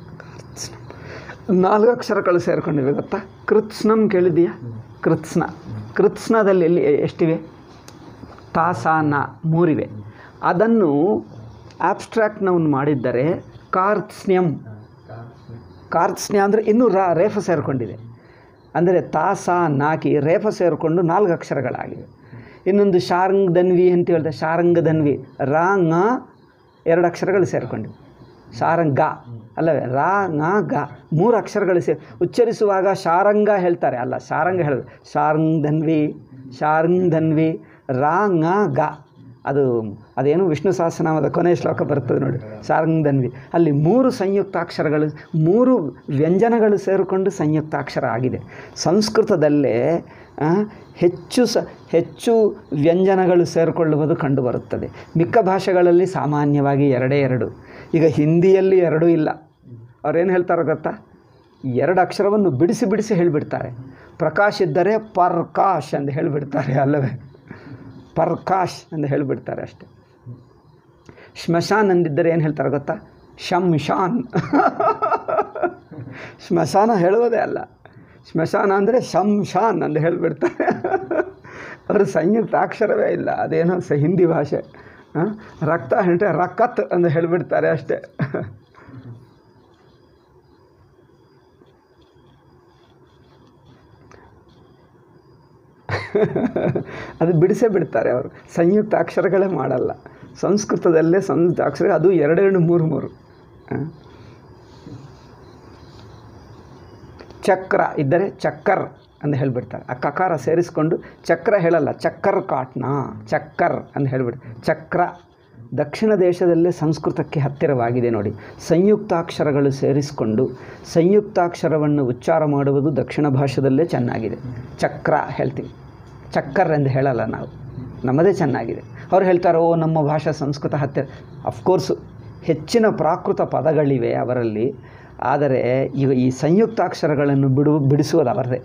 ನಾಲ್ಕು ಅಕ್ಷರಗಳು ಸೇರ್ಕೊಂಡಿವೆ ಗೊತ್ತಾ ಕೃತ್ಸ್ನಂ ಕೇಳಿದೀಯಾ ಕೃತ್ಸ್ನ ಕೃತ್ಸ್ನದಲ್ಲಿ ಎಲ್ಲಿ ಎಷ್ಟಿವೆ ತಾ ಸ ನ ಮೂರಿವೆ ಅದನ್ನು ಆಬ್ಸ್ಟ್ರಾಕ್ಟ್ ನಾವು ಮಾಡಿದ್ದರೆ ಕಾರ್ತ್ಸ್ನ್ಯಂ ಕಾರ್ತ್ಸ್ನ್ಯ ಅಂದರೆ ಇನ್ನೂ ರಾ ರೇಫ ಸೇರಿಕೊಂಡಿದೆ ಅಂದರೆ ತಾ ಸಾ ನಾಕಿ ರೇಫ ಸೇರಿಕೊಂಡು ನಾಲ್ಕು ಅಕ್ಷರಗಳಾಗಿವೆ ಇನ್ನೊಂದು ಶಾರಂಗ್ ಧನ್ವಿ ಅಂತ ಹೇಳಿದೆ ಶಾರಂಗ ಧನ್ವಿ ರಾ ಂಗ ಎರಡು ಅಕ್ಷರಗಳು ಸೇರಿಕೊಂಡಿವೆ ಶಾರಂಗ ಅಲ್ಲವೇ ರಾ ಂಗ ಗ ಮೂರು ಅಕ್ಷರಗಳು ಸೇ ಉಚ್ಚರಿಸುವಾಗ ಶಾರಂಗ ಹೇಳ್ತಾರೆ ಅಲ್ಲ ಶಾರಂಗ ಹೇಳೋದು ಶಾರಂಗ್ ಧನ್ವಿ ಶಾರಂಗ್ ಧನ್ವಿ ರಾ ಂಗ ಗ ಅದು ಅದೇನು ವಿಷ್ಣು ಸಹಸ್ರನಾಮದ ಕೊನೆಯ ಶ್ಲೋಕ ಬರ್ತದೆ ನೋಡಿ ಶಾರಂಗಧನ್ವಿ ಅಲ್ಲಿ ಮೂರು ಸಂಯುಕ್ತಾಕ್ಷರಗಳು ಮೂರು ವ್ಯಂಜನಗಳು ಸೇರಿಕೊಂಡು ಸಂಯುಕ್ತಾಕ್ಷರ ಆಗಿದೆ ಸಂಸ್ಕೃತದಲ್ಲೇ ಆ, ಹೆಚ್ಚು ಸ ಹೆಚ್ಚು ವ್ಯಂಜನಗಳು ಸೇರಿಕೊಳ್ಳುವುದು ಕಂಡುಬರುತ್ತದೆ ಮಿಕ್ಕ ಭಾಷೆಗಳಲ್ಲಿ ಸಾಮಾನ್ಯವಾಗಿ ಎರಡೇ ಎರಡು ಈಗ ಹಿಂದಿಯಲ್ಲಿ ಎರಡೂ ಇಲ್ಲ ಅವ್ರೇನು ಹೇಳ್ತಾರೆ ಗೊತ್ತಾ ಎರಡು ಅಕ್ಷರವನ್ನು ಬಿಡಿಸಿ ಬಿಡಿಸಿ ಹೇಳಿಬಿಡ್ತಾರೆ ಪ್ರಕಾಶ್ ಇದ್ದರೆ ಪರ್ಕಾಶ್ ಅಂತ ಹೇಳಿಬಿಡ್ತಾರೆ ಅಲ್ಲವೇ ಪರ್ಕಾಶ್ ಅಂತ ಹೇಳಿಬಿಡ್ತಾರೆ ಅಷ್ಟೆ ಶ್ಮಶಾನ್ ಅಂದಿದ್ದರೆ ಏನು ಹೇಳ್ತಾರೆ ಗೊತ್ತಾ ಶಂಶಾನ್ ಸ್ಮಶಾನ ಹೇಳುವುದೇ ಅಲ್ಲ ಸ್ಮಶಾನ ಅಂದರೆ ಶಂಶಾನ್ ಅಂತ ಹೇಳಿಬಿಡ್ತಾರೆ ಅವರು ಸಂಯುಕ್ತ ಅಕ್ಷರವೇ ಇಲ್ಲ ಅದೇನೋ ಸ ಹಿಂದಿ ಭಾಷೆ ಆ? ರಕ್ತ ಅಂದರೆ ರಕತ್ ಅಂತ ಹೇಳಿಬಿಡ್ತಾರೆ ಅಷ್ಟೇ ಅದು ಬಿಡಿಸೇ ಬಿಡ್ತಾರೆ ಅವರು ಸಂಯುಕ್ತ ಅಕ್ಷರಗಳೇ ಮಾಡಲ್ಲ ಸಂಸ್ಕೃತದಲ್ಲೇ ಸಂಯುಕ್ತ ಅಕ್ಷರ ಅದು ಎರಡೆರಡು ಮೂರು ಮೂರು ಆ? ಚಕ್ರ ಇದ್ದರೆ ಚಕ್ಕರ್ ಅಂತ ಹೇಳಿಬಿಡ್ತಾರೆ ಆ ಕಕಾರ ಸೇರಿಸ್ಕೊಂಡು ಚಕ್ರ ಹೇಳಲ್ಲ ಚಕ್ಕರ್ ಕಾಟ್ನ ಚಕ್ಕರ್ ಅಂತ ಹೇಳಿಬಿಡ್ ಚಕ್ರ ದಕ್ಷಿಣ ದೇಶದಲ್ಲೇ ಸಂಸ್ಕೃತಕ್ಕೆ ಹತ್ತಿರವಾಗಿದೆ ನೋಡಿ ಸಂಯುಕ್ತಾಕ್ಷರಗಳು ಸೇರಿಸಿಕೊಂಡು ಸಂಯುಕ್ತಾಕ್ಷರವನ್ನು ಉಚ್ಚಾರ ಮಾಡುವುದು ದಕ್ಷಿಣ ಭಾಷೆದಲ್ಲೇ ಚೆನ್ನಾಗಿದೆ ಚಕ್ರ ಹೇಳ್ತೀವಿ ಚಕ್ಕರ್ ಎಂದು ಹೇಳಲ್ಲ ನಾವು ನಮ್ಮದೇ ಚೆನ್ನಾಗಿದೆ ಅವ್ರು ಹೇಳ್ತಾರೆ ಓ ನಮ್ಮ ಭಾಷೆ ಸಂಸ್ಕೃತ ಹತ್ತಿರ ಅಫ್ಕೋರ್ಸು ಹೆಚ್ಚಿನ ಪ್ರಾಕೃತ ಪದಗಳಿವೆ ಅವರಲ್ಲಿ ಆದರೆ ಈಗ ಈ ಸಂಯುಕ್ತಾಕ್ಷರಗಳನ್ನು ಬಿಡು ಬಿಡಿಸುವುದು ಅವರದೇ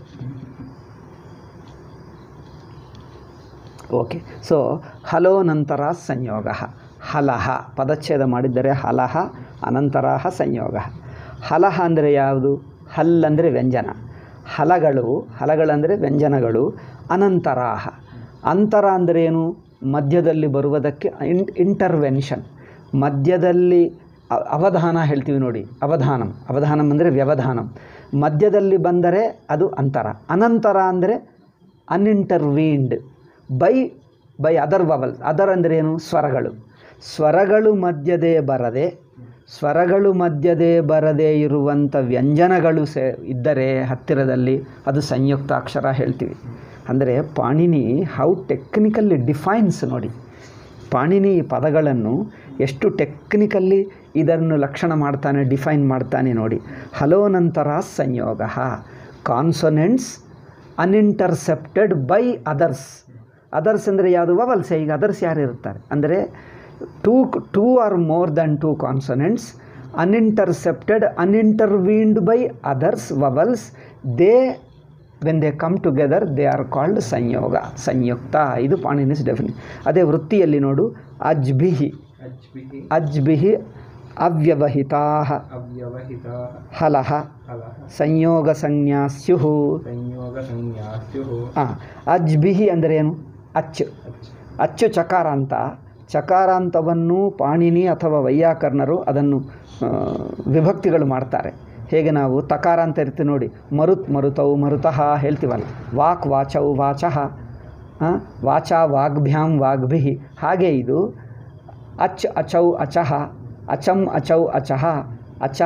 ಓಕೆ ಸೊ ಹಲೋ ನಂತರ ಸಂಯೋಗ ಹಲಹ ಪದಚ್ಛೇದ ಮಾಡಿದ್ದರೆ ಹಲಹ ಅನಂತರಹ ಸಂಯೋಗ ಹಲಹ ಅಂದರೆ ಯಾವುದು ಹಲ್ ಅಂದರೆ ವ್ಯಂಜನ ಹಲಗಳು ಹಲಗಳಂದರೆ ವ್ಯಂಜನಗಳು ಅನಂತರಾಹ ಅಂತರ ಅಂದರೆ ಏನು ಮಧ್ಯದಲ್ಲಿ ಬರುವುದಕ್ಕೆ ಇನ್ ಇಂಟರ್ವೆನ್ಷನ್ ಮಧ್ಯದಲ್ಲಿ ಅ- ಅವಧಾನ ಹೇಳ್ತೀವಿ ನೋಡಿ ಅವಧಾನಂ ಅವಧಾನಂ ಅಂದರೆ ವ್ಯವಧಾನಂ ಮಧ್ಯದಲ್ಲಿ ಬಂದರೆ ಅದು ಅಂತರ ಅನಂತರ ಅಂದರೆ unintervened by by other vowel other ಅಂದರೆ ಏನು ಸ್ವರಗಳು ಸ್ವರಗಳು ಮಧ್ಯದೇ ಬರದೆ ಸ್ವರಗಳು ಮಧ್ಯದೇ ಬರದೇ ಇರುವಂಥ ವ್ಯಂಜನಗಳು ಸೇ ಇದ್ದರೆ ಹತ್ತಿರದಲ್ಲಿ ಅದು ಸಂಯುಕ್ತ ಅಕ್ಷರ ಹೇಳ್ತೀವಿ ಅಂದರೆ ಪಾಣಿನಿ ಹೌ ಟೆಕ್ನಿಕಲ್ಲಿ ಡಿಫೈನ್ಸ್ ನೋಡಿ ಪಾಣಿನಿ ಈ ಪದಗಳನ್ನು ಎಷ್ಟು ಟೆಕ್ನಿಕಲ್ಲಿ ಇದನ್ನು ಲಕ್ಷಣ ಮಾಡ್ತಾನೆ ಡಿಫೈನ್ ಮಾಡ್ತಾನೆ ನೋಡಿ ಹಲೋ ನಂತರ ಸಂಯೋಗ consonants unintercepted by others others ಅಂದರೆ ಯಾವುದು ವವಲ್ಸೆ ಈಗ ಅದರ್ಸ್ ಯಾರು ಇರ್ತಾರೆ ಅಂದರೆ two two or more than two consonants unintercepted unintervened by others vowels they when they come together they are called ಸಂಯೋಗ ಸಂಯುಕ್ತ ಇದು ಪಾಣಿನಿಸ್ ಡೆಫಿನಿ ಅದೇ ವೃತ್ತಿಯಲ್ಲಿ ನೋಡು ಅಜ್ಭಿಹಿ ಅಜ್ಭಿಃ ಅಜ್ಭಿಹಿ ಅವ್ಯವಹಿತಾ ಅವ್ಯವಹಿತಾಃ ಹಲಹ ಹಲಃ ಸಂಯೋಗ ಸಂಜ್ಞಾ ಸ್ಯುಃ ಸಂಯೋಗಸಂಜ್ಞಾಸ್ಯುಃ ಹಾಂ ಅಜ್ಭಿಹಿ ಅಂದರೆ ಏನು ಅಚ್ಚು ಅಚ್ ಅಚ್ಚು ಚಕಾರಾಂತ ಚಕಾರಾಂತವನ್ನು ಪಾಣಿನಿ ಅಥವಾ ವೈಯಾಕರಣರು ಅದನ್ನು ಆ, ವಿಭಕ್ತಿಗಳು ಮಾಡ್ತಾರೆ ಹೇಗೆ ನಾವು ತಕಾರ ಅಂತ ಇರ್ತೀವಿ ನೋಡಿ ಮರುತ್ ಮರುತೌ ಮರುತಃ ಹೇಳ್ತೀವಲ್ಲ ವಾಕ್ ವಾಚೌ ವಾಚಃ ಆ, ವಾಚ ವಾಗ್ಭ್ಯಾಂ ವಾಗ್ಭಿ ಹಾಗೆ ಇದು ಅಚ್ ಅಚೌ ಅಚಹ ಅಚಂ ಅಚೌ ಅಚಹ ಅಚ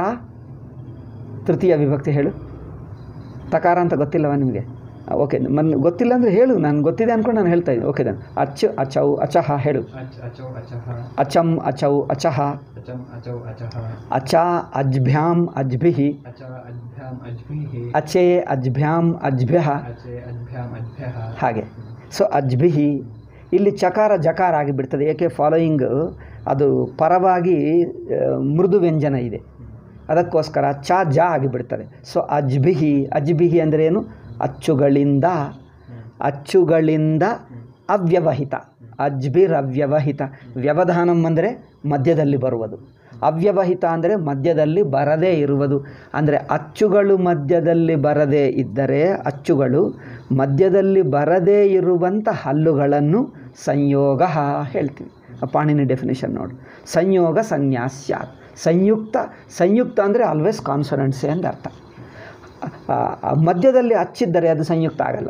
ತೃತೀಯ ವಿಭಕ್ತಿ ಹೇಳು ತಕಾರ ಅಂತ ಗೊತ್ತಿಲ್ಲವಾ ನಿಮಗೆ ಓಕೆ ಮನ್ ಗೊತ್ತಿಲ್ಲ ಅಂದರೆ ಹೇಳು ನಾನು ಗೊತ್ತಿದೆ ಅಂದ್ಕೊಂಡು ನಾನು ಹೇಳ್ತಾ ಇದ್ದೀನಿ ಓಕೆ ದನ್ ಅಚ್ ಅಚೌ ಅಚಹ ಹೇಳು ಅಚ್ ಅಚೌ ಅಚಃ ಅಚಂ ಅಚೌ ಅಚಹ ಅಚಂ ಅಚೌ ಅಚಃ ಅಚ ಅಜ್ಭ್ಯಾಂ ಅಜ್ಭಿಃ ಅಚ ಅಜ್ಭ್ಯಾಂ ಅಜ್ಭಿಃ ಅಚೆ ಅಜ್ಭ್ಯಾಂ ಅಜ್ಭ್ಯಃ ಅಚೆ ಅಜ್ಭ್ಯಾಂ ಅಜ್ಭ್ಯಃ ಹಾಗೆ ಸೊ ಅಜ್ಭಿಃ ಇಲ್ಲಿ ಚಕಾರ ಜಕಾರ ಆಗಿಬಿಡ್ತದೆ ಏಕೆ ಫಾಲೋಯಿಂಗ್ ಅದು ಪರವಾಗಿ ಆ, ಮೃದು ವ್ಯಂಜನ ಇದೆ ಅದಕ್ಕೋಸ್ಕರ ಚ ಜ ಆಗಿಬಿಡ್ತದೆ ಸೊ ಅಜ್ಭಿಹಿ ಅಜ್ಭಿಹಿ ಅಂದರೆ ಏನು ಅಚ್ಚುಗಳಿಂದ ಅಚ್ಚುಗಳಿಂದ ಅವ್ಯವಹಿತ ಅಜ್ಬಿರ್ ಅವ್ಯವಹಿತ ವ್ಯವಧಾನಂ ಅಂದರೆ ಮಧ್ಯದಲ್ಲಿ ಬರುವುದು ಅವ್ಯವಹಿತ ಅಂದರೆ ಮಧ್ಯದಲ್ಲಿ ಬರದೇ ಇರುವುದು ಅಂದರೆ ಅಚ್ಚುಗಳು ಮಧ್ಯದಲ್ಲಿ ಬರದೇ ಇದ್ದರೆ ಅಚ್ಚುಗಳು ಮಧ್ಯದಲ್ಲಿ ಬರದೇ ಇರುವಂಥ ಹಲ್ಲುಗಳನ್ನು ಸಂಯೋಗ ಹೇಳ್ತೀವಿ ಆ ಪಾಣಿನಿ ಡೆಫಿನೇಷನ್ ನೋಡಿ ಸಂಯೋಗ ಸಂನ್ಯಾಸ್ಯಾತ್ ಸಂಯುಕ್ತ ಸಂಯುಕ್ತ ಅಂದರೆ ಆಲ್ವೇಸ್ ಕಾನ್ಸನೆಂಟ್ಸೇ ಅಂತ ಅರ್ಥ ಆ, ಆ ಮಧ್ಯದಲ್ಲಿ ಹಚ್ಚಿದ್ದರೆ ಅದು ಸಂಯುಕ್ತ ಆಗಲ್ಲ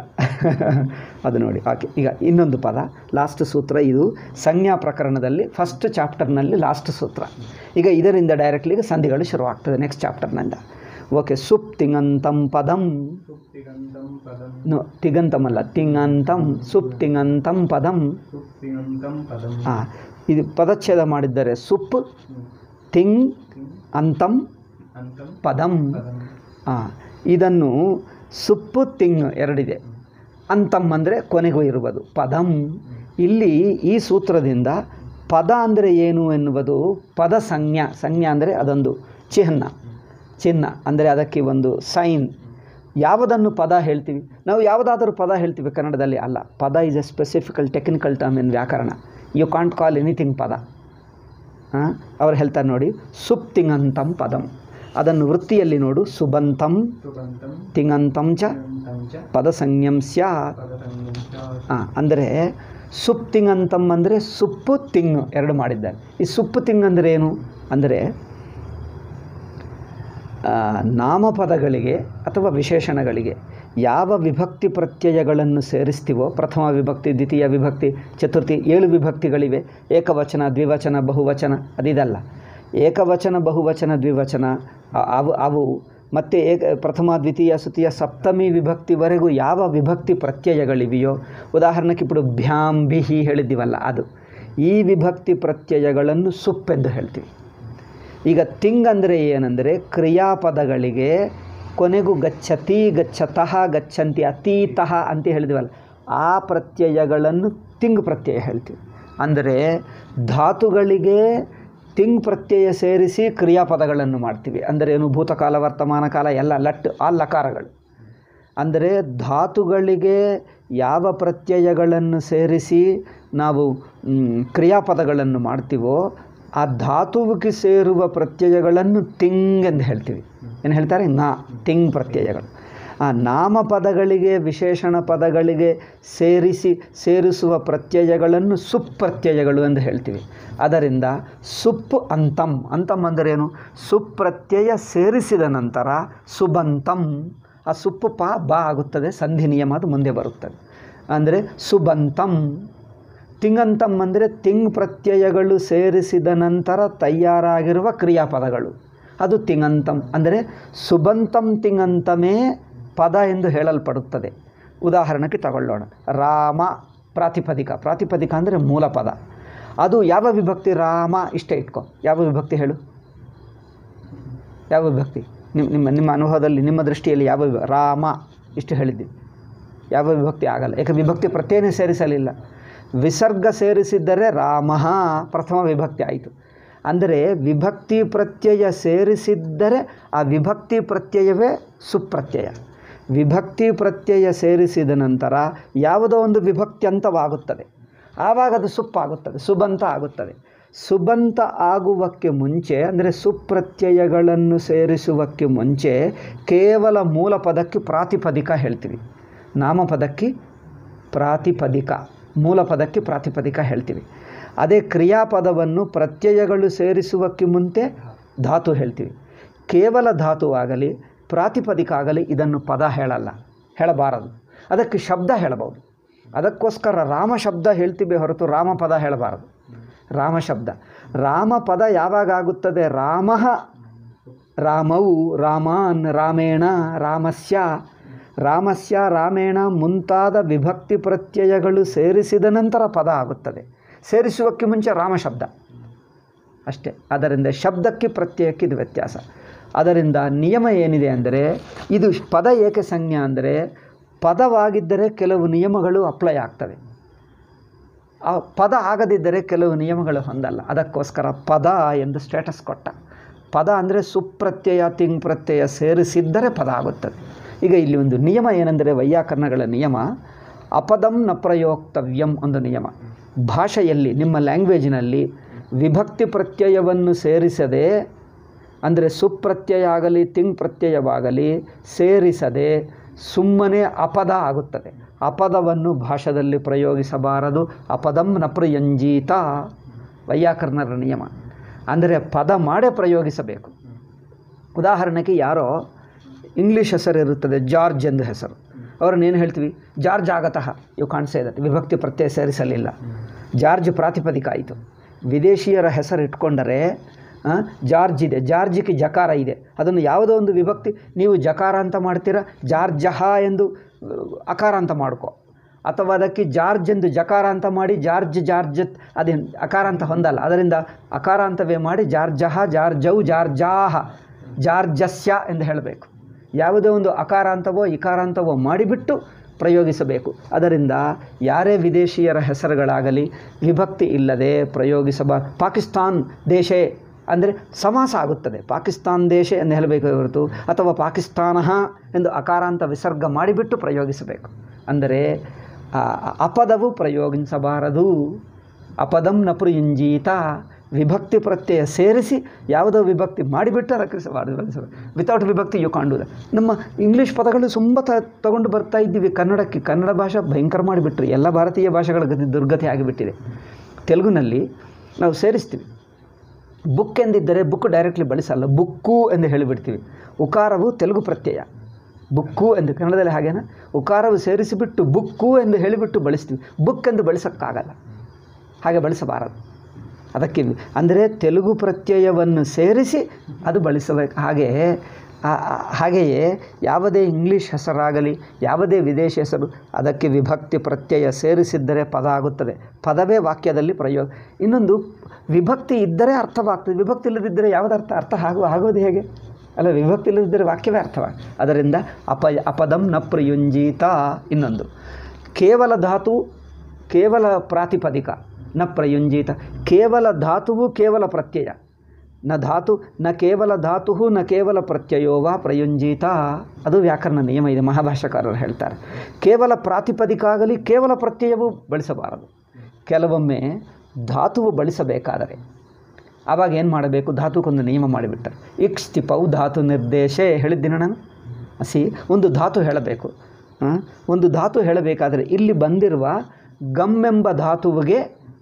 ಅದು ನೋಡಿ ಓಕೆ ಈಗ ಇನ್ನೊಂದು ಪದ ಲಾಸ್ಟ್ ಸೂತ್ರ ಇದು ಸಂಜ್ಞಾ ಪ್ರಕರಣದಲ್ಲಿ ಫಸ್ಟ್ ಚಾಪ್ಟರ್ನಲ್ಲಿ ಲಾಸ್ಟ್ ಸೂತ್ರ ಈಗ ಇದರಿಂದ ಡೈರೆಕ್ಟ್ಲಿ ಈಗ ಸಂಧಿಗಳು ಶುರುವಾಗ್ತದೆ ನೆಕ್ಸ್ಟ್ ಚಾಪ್ಟರ್ನಿಂದ ಓಕೆ ಸುಪ್ ತಿಂಗಂತಂ ಪದಂ ಸುಪ್ತಿಗಂತಂ ಪದಂ ನೋ ತಿಗಂತಮಲ್ಲ ತಿಂಗಂತಂ ಸುಪ್ ತಿಂಗಂತಂ ಪದಂ ಸುಪ್ತಿಗಂತಂ ಪದಂ ಹಾಂ ಇದು ಪದಚ್ಛೇದ ಮಾಡಿದ್ದಾರೆ ಸುಪ್ ತಿಂಗ್ ಅಂತಂ ಅಂತಂ ಪದಂ ಪದಂ ಹಾಂ ಇದನ್ನು ಸುಪ್ಪು ತಿಂಗ್ ಎರಡಿದೆ ಅಂತಮ್ ಅಂದರೆ ಕೊನೆಗೂ ಇರುವುದು ಪದಂ ಇಲ್ಲಿ ಈ ಸೂತ್ರದಿಂದ ಪದ ಅಂದರೆ ಏನು ಎನ್ನುವುದು ಪದ ಸಂಜ್ಞಾ ಸಂಜ್ಞಾ ಅಂದರೆ ಅದೊಂದು ಚಿಹ್ನ ಚಿಹ್ನ ಅಂದರೆ ಅದಕ್ಕೆ ಒಂದು ಸೈನ್ ಯಾವುದನ್ನು ಪದ ಹೇಳ್ತೀವಿ ನಾವು ಯಾವುದಾದರೂ ಪದ ಹೇಳ್ತೀವಿ ಕನ್ನಡದಲ್ಲಿ ಅಲ್ಲ ಪದ is a specifical technical term in ವ್ಯಾಕರಣ ಯು ಕಾಂಟ್ ಕಾಲ್ ಎನಿಥಿಂಗ್ ಪದ ಹಾಂ ಅವ್ರು ಹೇಳ್ತಾರೆ ನೋಡಿ ಸುಪ್ ತಿಂಗಂತಂ ಪದಂ ಅದನ್ನು ವೃತ್ತಿಯಲ್ಲಿ ನೋಡು ಸುಬಂತಂ ಸುಗಂತಂ ತಿಂಗಂತಂ ಚ ತಿಗಂತಂ ಚ ಪದಸಂಜ್ಞಂ ಸ್ಯಾತ್ ಪದಸಂಜ್ಞಂ ಚ ಹಾಂ ಅಂದರೆ ಸುಪ್ ತಿಂಗಂತಂ ಅಂದರೆ ಸುಪ್ಪು ತಿಂಗ್ ಎರಡು ಮಾಡಿದ್ದಾರೆ ಈ ಸುಪ್ಪು ತಿಂಗ್ ಅಂದರೆ ಏನು ಅಂದರೆ ಆ, ನಾಮಪದಗಳಿಗೆ ಅಥವಾ ವಿಶೇಷಣಗಳಿಗೆ ಯಾವ ವಿಭಕ್ತಿ ಪ್ರತ್ಯಯಗಳನ್ನು ಸೇರಿಸ್ತೀವೋ ಪ್ರಥಮ ವಿಭಕ್ತಿ ದ್ವಿತೀಯ ವಿಭಕ್ತಿ ಚತುರ್ಥಿ ಏಳು ವಿಭಕ್ತಿಗಳಿವೆ ಏಕವಚನ ದ್ವಿವಚನ ಬಹುವಚನ ಅದಿದಲ್ಲ ಏಕವಚನ ಬಹುವಚನ ದ್ವಿವಚನ ಅ- ಅವು ಅವು ಮತ್ತು ಏಕ ಪ್ರಥಮ ದ್ವಿತೀಯ ತೃತೀಯ ಸಪ್ತಮಿ ವಿಭಕ್ತಿವರೆಗೂ ಯಾವ ವಿಭಕ್ತಿ ಪ್ರತ್ಯಯಗಳಿವೆಯೋ ಉದಾಹರಣೆಗೆ ఇప్పుడు ಭ್ಯಾಂ ಬಿಹಿ ಹೇಳಿದ್ದೀವಲ್ಲ ಅದು ಈ ವಿಭಕ್ತಿ ಪ್ರತ್ಯಯಗಳನ್ನು ಸುಪ್ಪೆಂದು ಹೇಳ್ತೀವಿ ಈಗ ತಿಂಗ್ ಅಂದರೆ ಏನಂದರೆ ಕ್ರಿಯಾಪದಗಳಿಗೆ ಕೊನೆಗೂ ಗಚ್ಚತಿ ಗಚ್ಚತಃ ಗಚ್ಚಂತಿ ಅತೀತಃ ಅಂತ ಹೇಳಿದ್ವಲ್ಲ ಆ ಪ್ರತ್ಯಯಗಳನ್ನು ತಿಂಗ್ ಪ್ರತ್ಯಯ ಹೇಳ್ತೀವಿ ಅಂದರೆ ಧಾತುಗಳಿಗೆ ತಿಂಗ್ ಪ್ರತ್ಯಯ ಸೇರಿಸಿ ಕ್ರಿಯಾಪದಗಳನ್ನು ಮಾಡ್ತೀವಿ ಅಂದರೆ ಏನು ಭೂತಕಾಲ ವರ್ತಮಾನ ಕಾಲ ಎಲ್ಲ ಲಟ್ ಆ ಲಕಾರಗಳು ಅಂದರೆ ಧಾತುಗಳಿಗೆ ಯಾವ ಪ್ರತ್ಯಯಗಳನ್ನು ಸೇರಿಸಿ ನಾವು ಮ್, ಕ್ರಿಯಾಪದಗಳನ್ನು ಮಾಡ್ತೀವೋ ಆ ಧಾತುವಿಗೆ ಸೇರುವ ಪ್ರತ್ಯಯಗಳನ್ನು ತಿಂಗ್ ಎಂದು ಹೇಳ್ತೀವಿ ಏನು ಹೇಳ್ತಾರೆ ನಾ ತಿಂಗ್ ಪ್ರತ್ಯಯಗಳು ಆ ನಾಮಪದಗಳಿಗೆ ವಿಶೇಷಣ ಪದಗಳಿಗೆ ಸೇರಿಸಿ ಸೇರಿಸುವ ಪ್ರತ್ಯಯಗಳನ್ನು ಸುಪ್ ಪ್ರತ್ಯಯಗಳು ಎಂದು ಹೇಳ್ತೀವಿ ಅದರಿಂದ ಸುಪ್ ಅಂತಂ ಅಂತಂ ಅಂದರೇನು ಸುಪ್ ಪ್ರತ್ಯಯ ಸೇರಿಸಿದ ನಂತರ ಸುಬಂತಂ ಆ ಸುಪ್ಪು ಪ ಬ ಆಗುತ್ತದೆ ಸಂಧಿ ನಿಯಮ ಅದು ಮುಂದೆ ಬರುತ್ತದೆ ಅಂದರೆ ಸುಬಂತಂ ತಿಂಗಂತಂ ಅಂದರೆ ತಿಂಗ್ ಪ್ರತ್ಯಯಗಳು ಸೇರಿಸಿದ ನಂತರ ತಯಾರಾಗಿರುವ ಕ್ರಿಯಾಪದಗಳು ಅದು ತಿಂಗಂತಂ ಅಂದರೆ ಸುಬಂತಂ ತಿಂಗಂತಮೇ ಪದ ಎಂದು ಹೇಳಲ್ಪಡುತ್ತದೆ ಉದಾಹರಣೆಗೆ ತಗೊಳ್ಳೋಣ ರಾಮ ಪ್ರಾತಿಪದಿಕ ಪ್ರಾತಿಪದಿಕ ಅಂದರೆ ಮೂಲ ಪದ ಅದು ಯಾವ ವಿಭಕ್ತಿ ರಾಮ ಇಷ್ಟೇ ಇಟ್ಕೊ ಯಾವ ವಿಭಕ್ತಿ ಹೇಳು ಯಾವ ವಿಭಕ್ತಿ ನಿಮ್ಮ ನಿಮ್ಮ ನಿಮ್ಮ ಅನುಭವದಲ್ಲಿ ನಿಮ್ಮ ದೃಷ್ಟಿಯಲ್ಲಿ ಯಾವ ವಿಭ ರಾಮ ಇಷ್ಟು ಹೇಳಿದ್ದೀವಿ ಯಾವ ವಿಭಕ್ತಿ ಆಗಲ್ಲ ಯಾಕೆ ವಿಭಕ್ತಿ ಪ್ರತ್ಯಯನೇ ಸೇರಿಸಲಿಲ್ಲ ವಿಸರ್ಗ ಸೇರಿಸಿದ್ದರೆ ರಾಮ ಪ್ರಥಮ ವಿಭಕ್ತಿ ಆಯಿತು ಅಂದರೆ ವಿಭಕ್ತಿ ಪ್ರತ್ಯಯ ಸೇರಿಸಿದ್ದರೆ ಆ ವಿಭಕ್ತಿ ಪ್ರತ್ಯಯವೇ ಸುಪ್ರತ್ಯಯ ವಿಭಕ್ತಿ ಪ್ರತ್ಯಯ ಸೇರಿಸಿದ ನಂತರ ಯಾವುದೋ ಒಂದು ವಿಭಕ್ತಿ ಅಂತವಾಗುತ್ತದೆ ಆವಾಗ ಅದು ಸುಪ್ಪಾಗುತ್ತದೆ ಸುಬಂತ ಆಗುತ್ತದೆ ಸುಬಂತ ಆಗುವಕ್ಕೆ ಮುಂಚೆ ಅಂದರೆ ಸುಪ್ರತ್ಯಯಗಳನ್ನು ಸೇರಿಸುವಕ್ಕೆ ಮುಂಚೆ ಕೇವಲ ಮೂಲ ಪದಕ್ಕೆ ಪ್ರಾತಿಪದಿಕ ಹೇಳ್ತೀವಿ ನಾಮಪದಕ್ಕೆ ಪ್ರಾತಿಪದಿಕ ಮೂಲ ಪದಕ್ಕೆ ಪ್ರಾತಿಪದಿಕ ಹೇಳ್ತೀವಿ ಅದೇ ಕ್ರಿಯಾಪದವನ್ನು ಪ್ರತ್ಯಯಗಳು ಸೇರಿಸುವಕ್ಕೆ ಮುಂಚೆ ಧಾತು ಹೇಳ್ತೀವಿ ಕೇವಲ ಧಾತು ಆಗಲಿ ಪ್ರಾತಿಪದಿಕ ಆಗಲಿ ಇದನ್ನು ಪದ ಹೇಳಲ್ಲ ಹೇಳಬಾರದು ಅದಕ್ಕೆ ಶಬ್ದ ಹೇಳಬಹುದು ಅದಕ್ಕೋಸ್ಕರ ರಾಮ ಶಬ್ದ ಹೇಳ್ತೀವಿ ಹೊರತು ರಾಮ ಪದ ಹೇಳಬಾರದು ರಾಮ ಶಬ್ದ ರಾಮ ಪದ ಯಾವಾಗ ಆಗುತ್ತದೆ ರಾಮ ರಾಮವು ರಾಮಾನ್ ರಾಮೇಣ ರಾಮಸ್ಯ ರಾಮಸ್ಯ ರಾಮೇಣ ಮುಂತಾದ ವಿಭಕ್ತಿ ಪ್ರತ್ಯಯಗಳು ಸೇರಿಸಿದ ನಂತರ ಪದ ಆಗುತ್ತದೆ ಸೇರಿಸುವಕ್ಕೆ ಮುಂಚೆ ರಾಮ ಶಬ್ದ ಅಷ್ಟೇ ಅದರಿಂದ ಶಬ್ದಕ್ಕೆ ಪ್ರತ್ಯಯಕ್ಕೆ ಇದು ವ್ಯತ್ಯಾಸ ಅದರಿಂದ ನಿಯಮ ಏನಿದೆ ಅಂದರೆ ಇದು ಪದ ಏಕೆ ಸಂಜ್ಞಾ ಅಂದರೆ ಪದವಾಗಿದ್ದರೆ ಕೆಲವು ನಿಯಮಗಳು ಅಪ್ಲೈ ಆಗ್ತವೆ ಆ ಪದ ಆಗದಿದ್ದರೆ ಕೆಲವು ನಿಯಮಗಳು ಹೊಂದಲ್ಲ ಅದಕ್ಕೋಸ್ಕರ ಪದ ಎಂದು ಸ್ಟೇಟಸ್ ಕೊಟ್ಟ ಪದ ಅಂದರೆ ಸುಪ್ರತ್ಯಯ ತಿಂಗ್ ಪ್ರತ್ಯಯ ಸೇರಿಸಿದ್ದರೆ ಪದ ಆಗುತ್ತದೆ ಈಗ ಇಲ್ಲಿ ಒಂದು ನಿಯಮ ಏನೆಂದರೆ ವೈಯಾಕರಣಗಳ ನಿಯಮ ಅಪದಂ ನ ಪ್ರಯೋಕ್ತವ್ಯಂ ಒಂದು ನಿಯಮ ಭಾಷೆಯಲ್ಲಿ ನಿಮ್ಮ ಲ್ಯಾಂಗ್ವೇಜಿನಲ್ಲಿ ವಿಭಕ್ತಿ ಪ್ರತ್ಯಯವನ್ನು ಸೇರಿಸದೆ ಅಂದರೆ ಸುಪ್ರತ್ಯಯ ಆಗಲಿ ತಿಂಗ್ ಪ್ರತ್ಯಯವಾಗಲಿ ಸೇರಿಸದೆ ಸುಮ್ಮನೆ ಅಪದ ಆಗುತ್ತದೆ ಅಪದವನ್ನು ಭಾಷೆಯಲ್ಲಿ ಪ್ರಯೋಗಿಸಬಾರದು ಅಪದಂ ನ ಪ್ರಯಂಜೀತ ವೈಯಾಕರಣರ ನಿಯಮ ಅಂದರೆ ಪದ ಮಾಡೇ ಪ್ರಯೋಗಿಸಬೇಕು ಉದಾಹರಣೆಗೆ ಯಾರೋ ಇಂಗ್ಲೀಷ್ ಹೆಸರು ಇರುತ್ತದೆ ಜಾರ್ಜ್ ಎಂದು ಹೆಸರು ಅವ್ರನ್ನ ಏನು ಹೇಳ್ತೀವಿ ಜಾರ್ಜ್ ಆಗತಃ ಇವು ಕಾಣಿಸೇ ಇದೆ ವಿಭಕ್ತಿ ಪ್ರತ್ಯಯ ಸೇರಿಸಲಿಲ್ಲ ಜಾರ್ಜ್ ಪ್ರಾತಿಪದಿಕ ಆಯಿತು ವಿದೇಶಿಯರ ಹೆಸರು ಇಟ್ಕೊಂಡರೆ ಆ, ಜಾರ್ಜ್ ಇದೆ ಜಾರ್ಜಿಗೆ ಜಕಾರ ಇದೆ ಅದನ್ನು ಯಾವುದೋ ಒಂದು ವಿಭಕ್ತಿ ನೀವು ಜಕಾರ ಅಂತ ಮಾಡ್ತೀರಾ ಜಾರ್ಜಹ ಎಂದು ಆ, ಅಕಾರ ಅಂತ ಮಾಡ್ಕೋ ಅಥವಾ ಅದಕ್ಕೆ ಜಾರ್ಜ್ ಎಂದು ಜಕಾರ ಅಂತ ಮಾಡಿ ಜಾರ್ಜ್ ಜಾರ್ಜ್ ಅದೇ ಅಕಾರ ಅಂತ ಹೊಂದಲ್ಲ ಅದರಿಂದ ಅಕಾರ ಅಂತವೇ ಮಾಡಿ ಜಾರ್ಜಹ ಜಾರ್ಜೌ ಜಾರ್ಜಾಹ ಜಾರ್ಜಸ್ಯ ಎಂದು ಹೇಳಬೇಕು ಯಾವುದೇ ಒಂದು ಅಕಾರಾಂತವೋ ಇಕಾರಾಂತವೋ ಮಾಡಿಬಿಟ್ಟು ಪ್ರಯೋಗಿಸಬೇಕು ಅದರಿಂದ ಯಾರೇ ವಿದೇಶಿಯರ ಹೆಸರುಗಳಾಗಲಿ ವಿಭಕ್ತಿ ಇಲ್ಲದೆ ಪ್ರಯೋಗಿಸಬ ಪಾಕಿಸ್ತಾನ್ ದೇಶೇ ಅಂದರೆ ಸಮಾಸ ಆಗುತ್ತದೆ ಪಾಕಿಸ್ತಾನ್ ದೇಶ ಎಂದು ಹೇಳಬೇಕು ಹೊರತು ಅಥವಾ ಪಾಕಿಸ್ತಾನ ಎಂದು ಅಕಾರಾಂತ ವಿಸರ್ಗ ಮಾಡಿಬಿಟ್ಟು ಪ್ರಯೋಗಿಸಬೇಕು ಅಂದರೆ ಆ ಅಪದವು ಪ್ರಯೋಗಿಸಬಾರದು ಅಪದಂ ನ ಪ್ರಯುಂಜೀತ ವಿಭಕ್ತಿ ಪ್ರತ್ಯಯ ಸೇರಿಸಿ ಯಾವುದೋ ವಿಭಕ್ತಿ ಮಾಡಿಬಿಟ್ಟು ರಕ್ಷಿಸಬಾರದು ವಿತೌಟ್ ವಿಭಕ್ತಿ ಯು ಕಾಣುವುದು ನಮ್ಮ ಇಂಗ್ಲೀಷ್ ಪದಗಳು ತುಂಬ ತ ತಗೊಂಡು ಬರ್ತಾ ಇದ್ದೀವಿ ಕನ್ನಡಕ್ಕೆ ಕನ್ನಡ ಭಾಷೆ ಭಯಂಕರ ಮಾಡಿಬಿಟ್ರು ಎಲ್ಲ ಭಾರತೀಯ ಭಾಷೆಗಳ ಗತಿ ದುರ್ಗತಿ ಆಗಿಬಿಟ್ಟಿದೆ ತೆಲುಗಿನಲ್ಲಿ ನಾವು ಸೇರಿಸ್ತೀವಿ ಬುಕ್ ಎಂದಿದ್ದರೆ ಬುಕ್ ಡೈರೆಕ್ಟ್ಲಿ ಬಳಸಲ್ಲ ಬುಕ್ಕು ಎಂದು ಹೇಳಿಬಿಡ್ತೀವಿ ಉಕಾರವು ತೆಲುಗು ಪ್ರತ್ಯಯ ಬುಕ್ಕು ಎಂದು ಕನ್ನಡದಲ್ಲಿ ಹಾಗೇನ ಉಕಾರವು ಸೇರಿಸಿಬಿಟ್ಟು ಬುಕ್ಕು ಎಂದು ಹೇಳಿಬಿಟ್ಟು ಬಳಸ್ತೀವಿ ಬುಕ್ ಎಂದು ಬಳಸೋಕ್ಕಾಗಲ್ಲ ಹಾಗೆ ಬಳಸಬಾರದು ಅದಕ್ಕೆ ಅಂದರೆ ತೆಲುಗು ಪ್ರತ್ಯಯವನ್ನು ಸೇರಿಸಿ ಅದು ಬಳಸಬೇಕು ಹಾಗೆ ಆ- ಆ- ಹಾಗೆಯೇ ಯಾವುದೇ ಇಂಗ್ಲೀಷ್ ಹೆಸರಾಗಲಿ ಯಾವುದೇ ವಿದೇಶಿ ಹೆಸರು ಅದಕ್ಕೆ ವಿಭಕ್ತಿ ಪ್ರತ್ಯಯ ಸೇರಿಸಿದ್ದರೆ ಪದ ಆಗುತ್ತದೆ ಪದವೇ ವಾಕ್ಯದಲ್ಲಿ ಪ್ರಯೋಗ ಇನ್ನೊಂದು ವಿಭಕ್ತಿ ಇದ್ದರೆ ಅರ್ಥವಾಗ್ತದೆ ವಿಭಕ್ತಿ ಇಲ್ಲದಿದ್ದರೆ ಯಾವುದರ್ಥ ಅರ್ಥ ಅರ್ಥ ಆಗುವ ಆಗೋದು ಹೇಗೆ ಅಲ್ಲ ವಿಭಕ್ತಿ ಇಲ್ಲದಿದ್ದರೆ ವಾಕ್ಯವೇ ಅರ್ಥವ ಅದರಿಂದ ಅಪ ಅಪದಂ ನ ಪ್ರಯುಂಜೀತ ಇನ್ನೊಂದು ಕೇವಲ ಧಾತು ಕೇವಲ ಪ್ರಾತಿಪದಿಕ ನ ಪ್ರಯುಂಜೀತ ಕೇವಲ ಧಾತುವು ಕೇವಲ ಪ್ರತ್ಯಯ ನ ಧಾತು ನ ಕೇವಲ ಧಾತು ನ ಕೇವಲ ಪ್ರತ್ಯಯೋ ವಾ ಪ್ರಯುಂಜೀತ ಅದು ವ್ಯಾಕರಣ ನಿಯಮ ಇದೆ ಮಹಾಭಾಷ್ಯಕಾರರು ಹೇಳ್ತಾರೆ ಕೇವಲ ಪ್ರಾತಿಪದಿಕ ಆಗಲಿ ಕೇವಲ ಪ್ರತ್ಯಯವು ಬಳಸಬಾರದು ಕೆಲವೊಮ್ಮೆ ಧಾತುವು ಬಳಸಬೇಕಾದರೆ ಆವಾಗ ಏನು ಮಾಡಬೇಕು ಧಾತುಕ್ಕೊಂದು ನಿಯಮ ಮಾಡಿಬಿಟ್ಟಾರೆ ಇಕ್ಸ್ ತಿಪೌ ಧಾತು ನಿರ್ದೇಶೇ ಹೇಳಿದ್ದೀನಿ ನಾನು ಸಿ ಒಂದು ಧಾತು ಹೇಳಬೇಕು ಆ, ಒಂದು ಧಾತು ಹೇಳಬೇಕಾದರೆ ಇಲ್ಲಿ ಬಂದಿರುವ ಗಮ್ ಎಂಬ ಧಾತುವಿಗೆ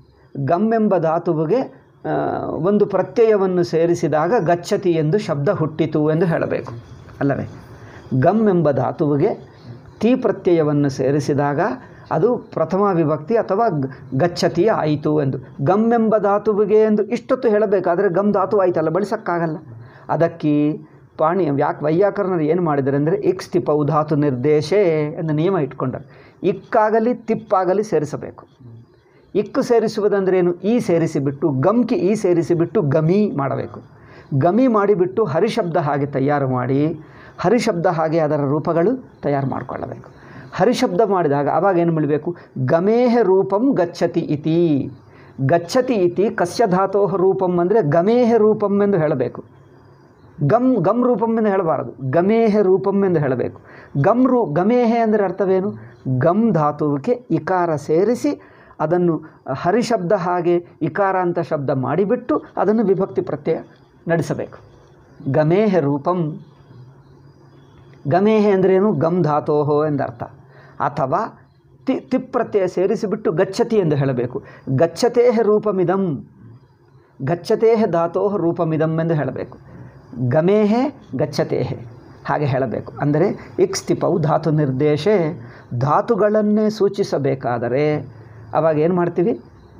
ಗಮ್ ಎಂಬ ಧಾತುವಿಗೆ ಆ, ಒಂದು ಪ್ರತ್ಯಯವನ್ನು ಸೇರಿಸಿದಾಗ ಗಚ್ಚತಿ ಎಂದು ಶಬ್ದ ಹುಟ್ಟಿತು ಎಂದು ಹೇಳಬೇಕು ಅಲ್ಲವೇ ಗಮ್ ಎಂಬ ಧಾತುವಿಗೆ ತಿ ಪ್ರತ್ಯಯವನ್ನು ಸೇರಿಸಿದಾಗ ಅದು ಪ್ರಥಮ ವಿಭಕ್ತಿ ಅಥವಾ ಗ- ಗಚ್ಚತಿ ಆಯಿತು ಎಂದು ಗಮ್ ಎಂಬ ಧಾತುವಿಗೆ ಎಂದು ಇಷ್ಟೊತ್ತು ಹೇಳಬೇಕಾದರೆ ಗಮ್ ಧಾತು ಆಯ್ತಲ್ಲ ಬಳಸೋಕ್ಕಾಗಲ್ಲ ಅದಕ್ಕೆ ಪಾಣಿ ಯಾಕೆ ವೈಯಾಕರಣರು ಏನು ಮಾಡಿದ್ದಾರೆ ಅಂದರೆ ಇಕ್ಸ್ ತಿಪ್ಪೌ ಧಾತು ನಿರ್ದೇಶೇ ಎಂದು ನಿಯಮ ಇಟ್ಕೊಂಡರು ಇಕ್ಕಾಗಲಿ ತಿಪ್ಪಾಗಲಿ ಸೇರಿಸಬೇಕು ಇಕ್ಕು ಸೇರಿಸುವುದಂದ್ರೆ ಏನು ಈ ಸೇರಿಸಿಬಿಟ್ಟು ಗಮ್ಕಿ ಈ ಸೇರಿಸಿಬಿಟ್ಟು ಗಮಿ ಮಾಡಬೇಕು ಗಮಿ ಮಾಡಿಬಿಟ್ಟು ಹರಿಶಬ್ದ ಹಾಗೆ ತಯಾರು ಮಾಡಿ ಹರಿಶಬ್ದ ಹಾಗೆ ಅದರ ರೂಪಗಳು ತಯಾರು ಮಾಡಿಕೊಳ್ಳಬೇಕು ಹರಿಶಬ್ದ ಮಾಡಿದಾಗ ಆವಾಗ ಏನು ಮಾಡಬೇಕು ಗಮೇಹ ರೂಪಂ ಗಚ್ಚತಿ ಇತಿ ಗಚ್ಚತಿ ಇತಿ ಕಸ್ಯ ಧಾತೋ ರೂಪಂ ಅಂದರೆ ಗಮೇಹ ರೂಪಂ ಎಂದು ಹೇಳಬೇಕು ಗಮ್ ಗಮ್ ರೂಪಂ ಎಂದು ಹೇಳಬಾರದು ಗಮೇಹ ರೂಪಂ ಎಂದು ಹೇಳಬೇಕು ಗಮ್ ರೂ ಗಮೇಹೆ ಅಂದರೆ ಅರ್ಥವೇನು ಗಮ್ ಧಾತುವಿಗೆ ಇಕಾರ ಸೇರಿಸಿ ಅದನ್ನು ಹರಿಶಬ್ದ ಹಾಗೆ ಇಕಾರ ಅಂತ ಶಬ್ದ ಮಾಡಿಬಿಟ್ಟು ಅದನ್ನು ವಿಭಕ್ತಿ ಪ್ರತ್ಯಯ ನಡೆಸಬೇಕು ಗಮೇಹ ರೂಪಂ ಗಮೇಹೆ ಅಂದ್ರೇನು ಗಮ್ ಧಾತೋಹೋ ಎಂದರ್ಥ ಅಥವಾ ತಿ ತಿಪ್ ಪ್ರತ್ಯಯ ಸೇರಿಸಿಬಿಟ್ಟು ಗಚ್ಚತಿ ಎಂದು ಹೇಳಬೇಕು ಗಚ್ಚತೇಹ ರೂಪಮಿದಂ ಗಚ್ಚತೇಹ ಧಾತೋ ರೂಪಮಿದಂ ಎಂದು ಹೇಳಬೇಕು ಗಮೇಹೆ ಗಚ್ಚತೇಹೆ ಹಾಗೆ ಹೇಳಬೇಕು ಅಂದರೆ ಇಕ್ಸ್ತಿಪವು ಧಾತು ನಿರ್ದೇಶೆ ಧಾತುಗಳನ್ನೇ ಸೂಚಿಸಬೇಕಾದರೆ ಅವಾಗ ಏನು ಮಾಡ್ತೀವಿ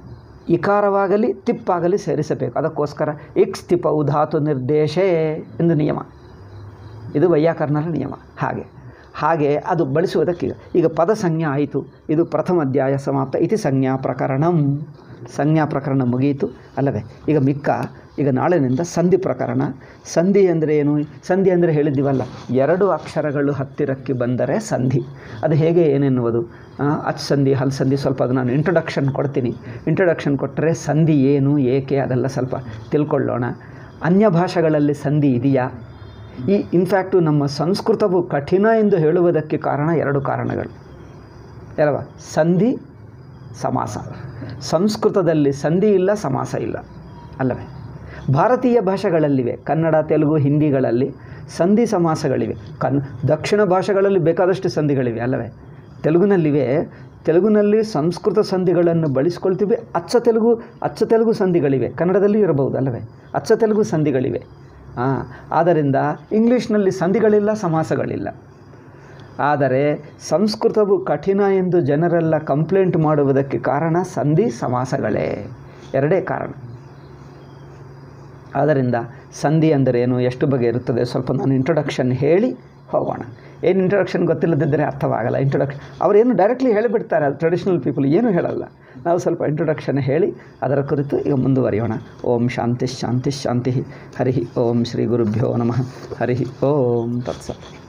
ಇಕಾರವಾಗಲಿ ತಿಪ್ಪಾಗಲಿ ಸೇರಿಸಬೇಕು ಅದಕ್ಕೋಸ್ಕರ ಇಕ್ಸ್ ತಿಪೌ ಧಾತು ನಿರ್ದೇಶೇ ಎಂದು ನಿಯಮ ಇದು ವೈಯಾಕರಣರ ನಿಯಮ ಹಾಗೆ ಹಾಗೆ ಅದು ಬಳಸುವುದಕ್ಕೀಗ ಈಗ ಪದ ಸಂಜ್ಞಾ ಆಯಿತು ಇದು ಪ್ರಥಮ ಅಧ್ಯಾಯ ಸಮಾಪ್ತ ಇತಿ ಸಂಜ್ಞಾ ಪ್ರಕರಣಂ ಸಂಜ್ಞಾ ಪ್ರಕರಣ ಮುಗಿಯಿತು ಅಲ್ಲವೇ ಈಗ ಮಿಕ್ಕ ಈಗ ನಾಳಿನಿಂದ ಸಂಧಿ ಪ್ರಕರಣ ಸಂಧಿ ಅಂದರೆ ಏನು ಸಂಧಿ ಅಂದರೆ ಹೇಳಿದ್ದೀವಲ್ಲ ಎರಡು ಅಕ್ಷರಗಳು ಹತ್ತಿರಕ್ಕೆ ಬಂದರೆ ಸಂಧಿ ಅದು ಹೇಗೆ ಏನೆನ್ನುವುದು ಆ, ಅಚ್ ಸಂಧಿ ಹಲ್ ಸಂಧಿ ಸ್ವಲ್ಪ ಅದು ನಾನು ಇಂಟ್ರೊಡಕ್ಷನ್ ಕೊಡ್ತೀನಿ ಇಂಟ್ರೊಡಕ್ಷನ್ ಕೊಟ್ಟರೆ ಸಂಧಿ ಏನು ಏಕೆ ಅದೆಲ್ಲ ಸ್ವಲ್ಪ ತಿಳ್ಕೊಳ್ಳೋಣ ಅನ್ಯ ಭಾಷೆಗಳಲ್ಲಿ ಸಂಧಿ ಇದೆಯಾ ಈ ಇನ್ಫ್ಯಾಕ್ಟು ನಮ್ಮ ಸಂಸ್ಕೃತವು ಕಠಿಣ ಎಂದು ಹೇಳುವುದಕ್ಕೆ ಕಾರಣ ಎರಡು ಕಾರಣಗಳು ಅಲ್ವ ಸಂಧಿ ಸಮಾಸ ಸಂಸ್ಕೃತದಲ್ಲಿ ಸಂಧಿ ಇಲ್ಲ ಸಮಾಸ ಇಲ್ಲ ಅಲ್ಲವೇ ಭಾರತೀಯ ಭಾಷೆಗಳಲ್ಲಿವೆ ಕನ್ನಡ ತೆಲುಗು ಹಿಂದಿಗಳಲ್ಲಿ ಸಂಧಿ ಸಮಾಸಗಳಿವೆ ಕನ್ ದಕ್ಷಿಣ ಭಾಷೆಗಳಲ್ಲಿ ಬೇಕಾದಷ್ಟು ಸಂಧಿಗಳಿವೆ ಅಲ್ಲವೇ ತೆಲುಗಿನಲ್ಲಿವೆ ತೆಲುಗಿನಲ್ಲಿ ಸಂಸ್ಕೃತ ಸಂಧಿಗಳನ್ನು ಬಳಸ್ಕೊಳ್ತೀವಿ ಅಚ್ಚ ತೆಲುಗು ಅಚ್ಚ ತೆಲುಗು ಸಂಧಿಗಳಿವೆ ಕನ್ನಡದಲ್ಲಿ ಇರಬಹುದು ಅಲ್ಲವೇ ಅಚ್ಚ ತೆಲುಗು ಸಂಧಿಗಳಿವೆ ಹಾಂ ಆದ್ದರಿಂದ ಇಂಗ್ಲೀಷ್ನಲ್ಲಿ ಸಂಧಿಗಳಿಲ್ಲ ಸಮಾಸಗಳಿಲ್ಲ ಆದರೆ ಸಂಸ್ಕೃತವು ಕಠಿಣ ಎಂದು ಜನರೆಲ್ಲ ಕಂಪ್ಲೇಂಟ್ ಮಾಡುವುದಕ್ಕೆ ಕಾರಣ ಸಂಧಿ ಸಮಾಸಗಳೇ ಎರಡೇ ಕಾರಣ ಆದ್ದರಿಂದ ಸಂಧಿ ಅಂದರೇನು ಎಷ್ಟು ಬಗೆ ಇರುತ್ತದೆ ಸ್ವಲ್ಪ ನಾನು ಇಂಟ್ರೊಡಕ್ಷನ್ ಹೇಳಿ ಹೋಗೋಣ ಏನು ಇಂಟ್ರೊಡಕ್ಷನ್ ಗೊತ್ತಿಲ್ಲದಿದ್ದರೆ ಅರ್ಥವಾಗಲ್ಲ ಇಂಟ್ರೊಡಕ್ಷನ್ ಅವರೇನು ಡೈರೆಕ್ಟ್ಲಿ ಹೇಳಿಬಿಡ್ತಾರೆ ಅದು ಟ್ರೆಡಿಷ್ನಲ್ ಪೀಪಲ್ ಏನೂ ಹೇಳಲ್ಲ ನಾವು ಸ್ವಲ್ಪ ಇಂಟ್ರೊಡಕ್ಷನ್ ಹೇಳಿ ಅದರ ಕುರಿತು ಈಗ ಮುಂದುವರಿಯೋಣ ಓಂ ಶಾಂತಿ ಶಾಂತಿ ಶಾಂತಿ ಹರಿ ಓಂ ಶ್ರೀ ಗುರುಭ್ಯೋ ನಮಃ ಹರಿ ಓಂ ತತ್ಸ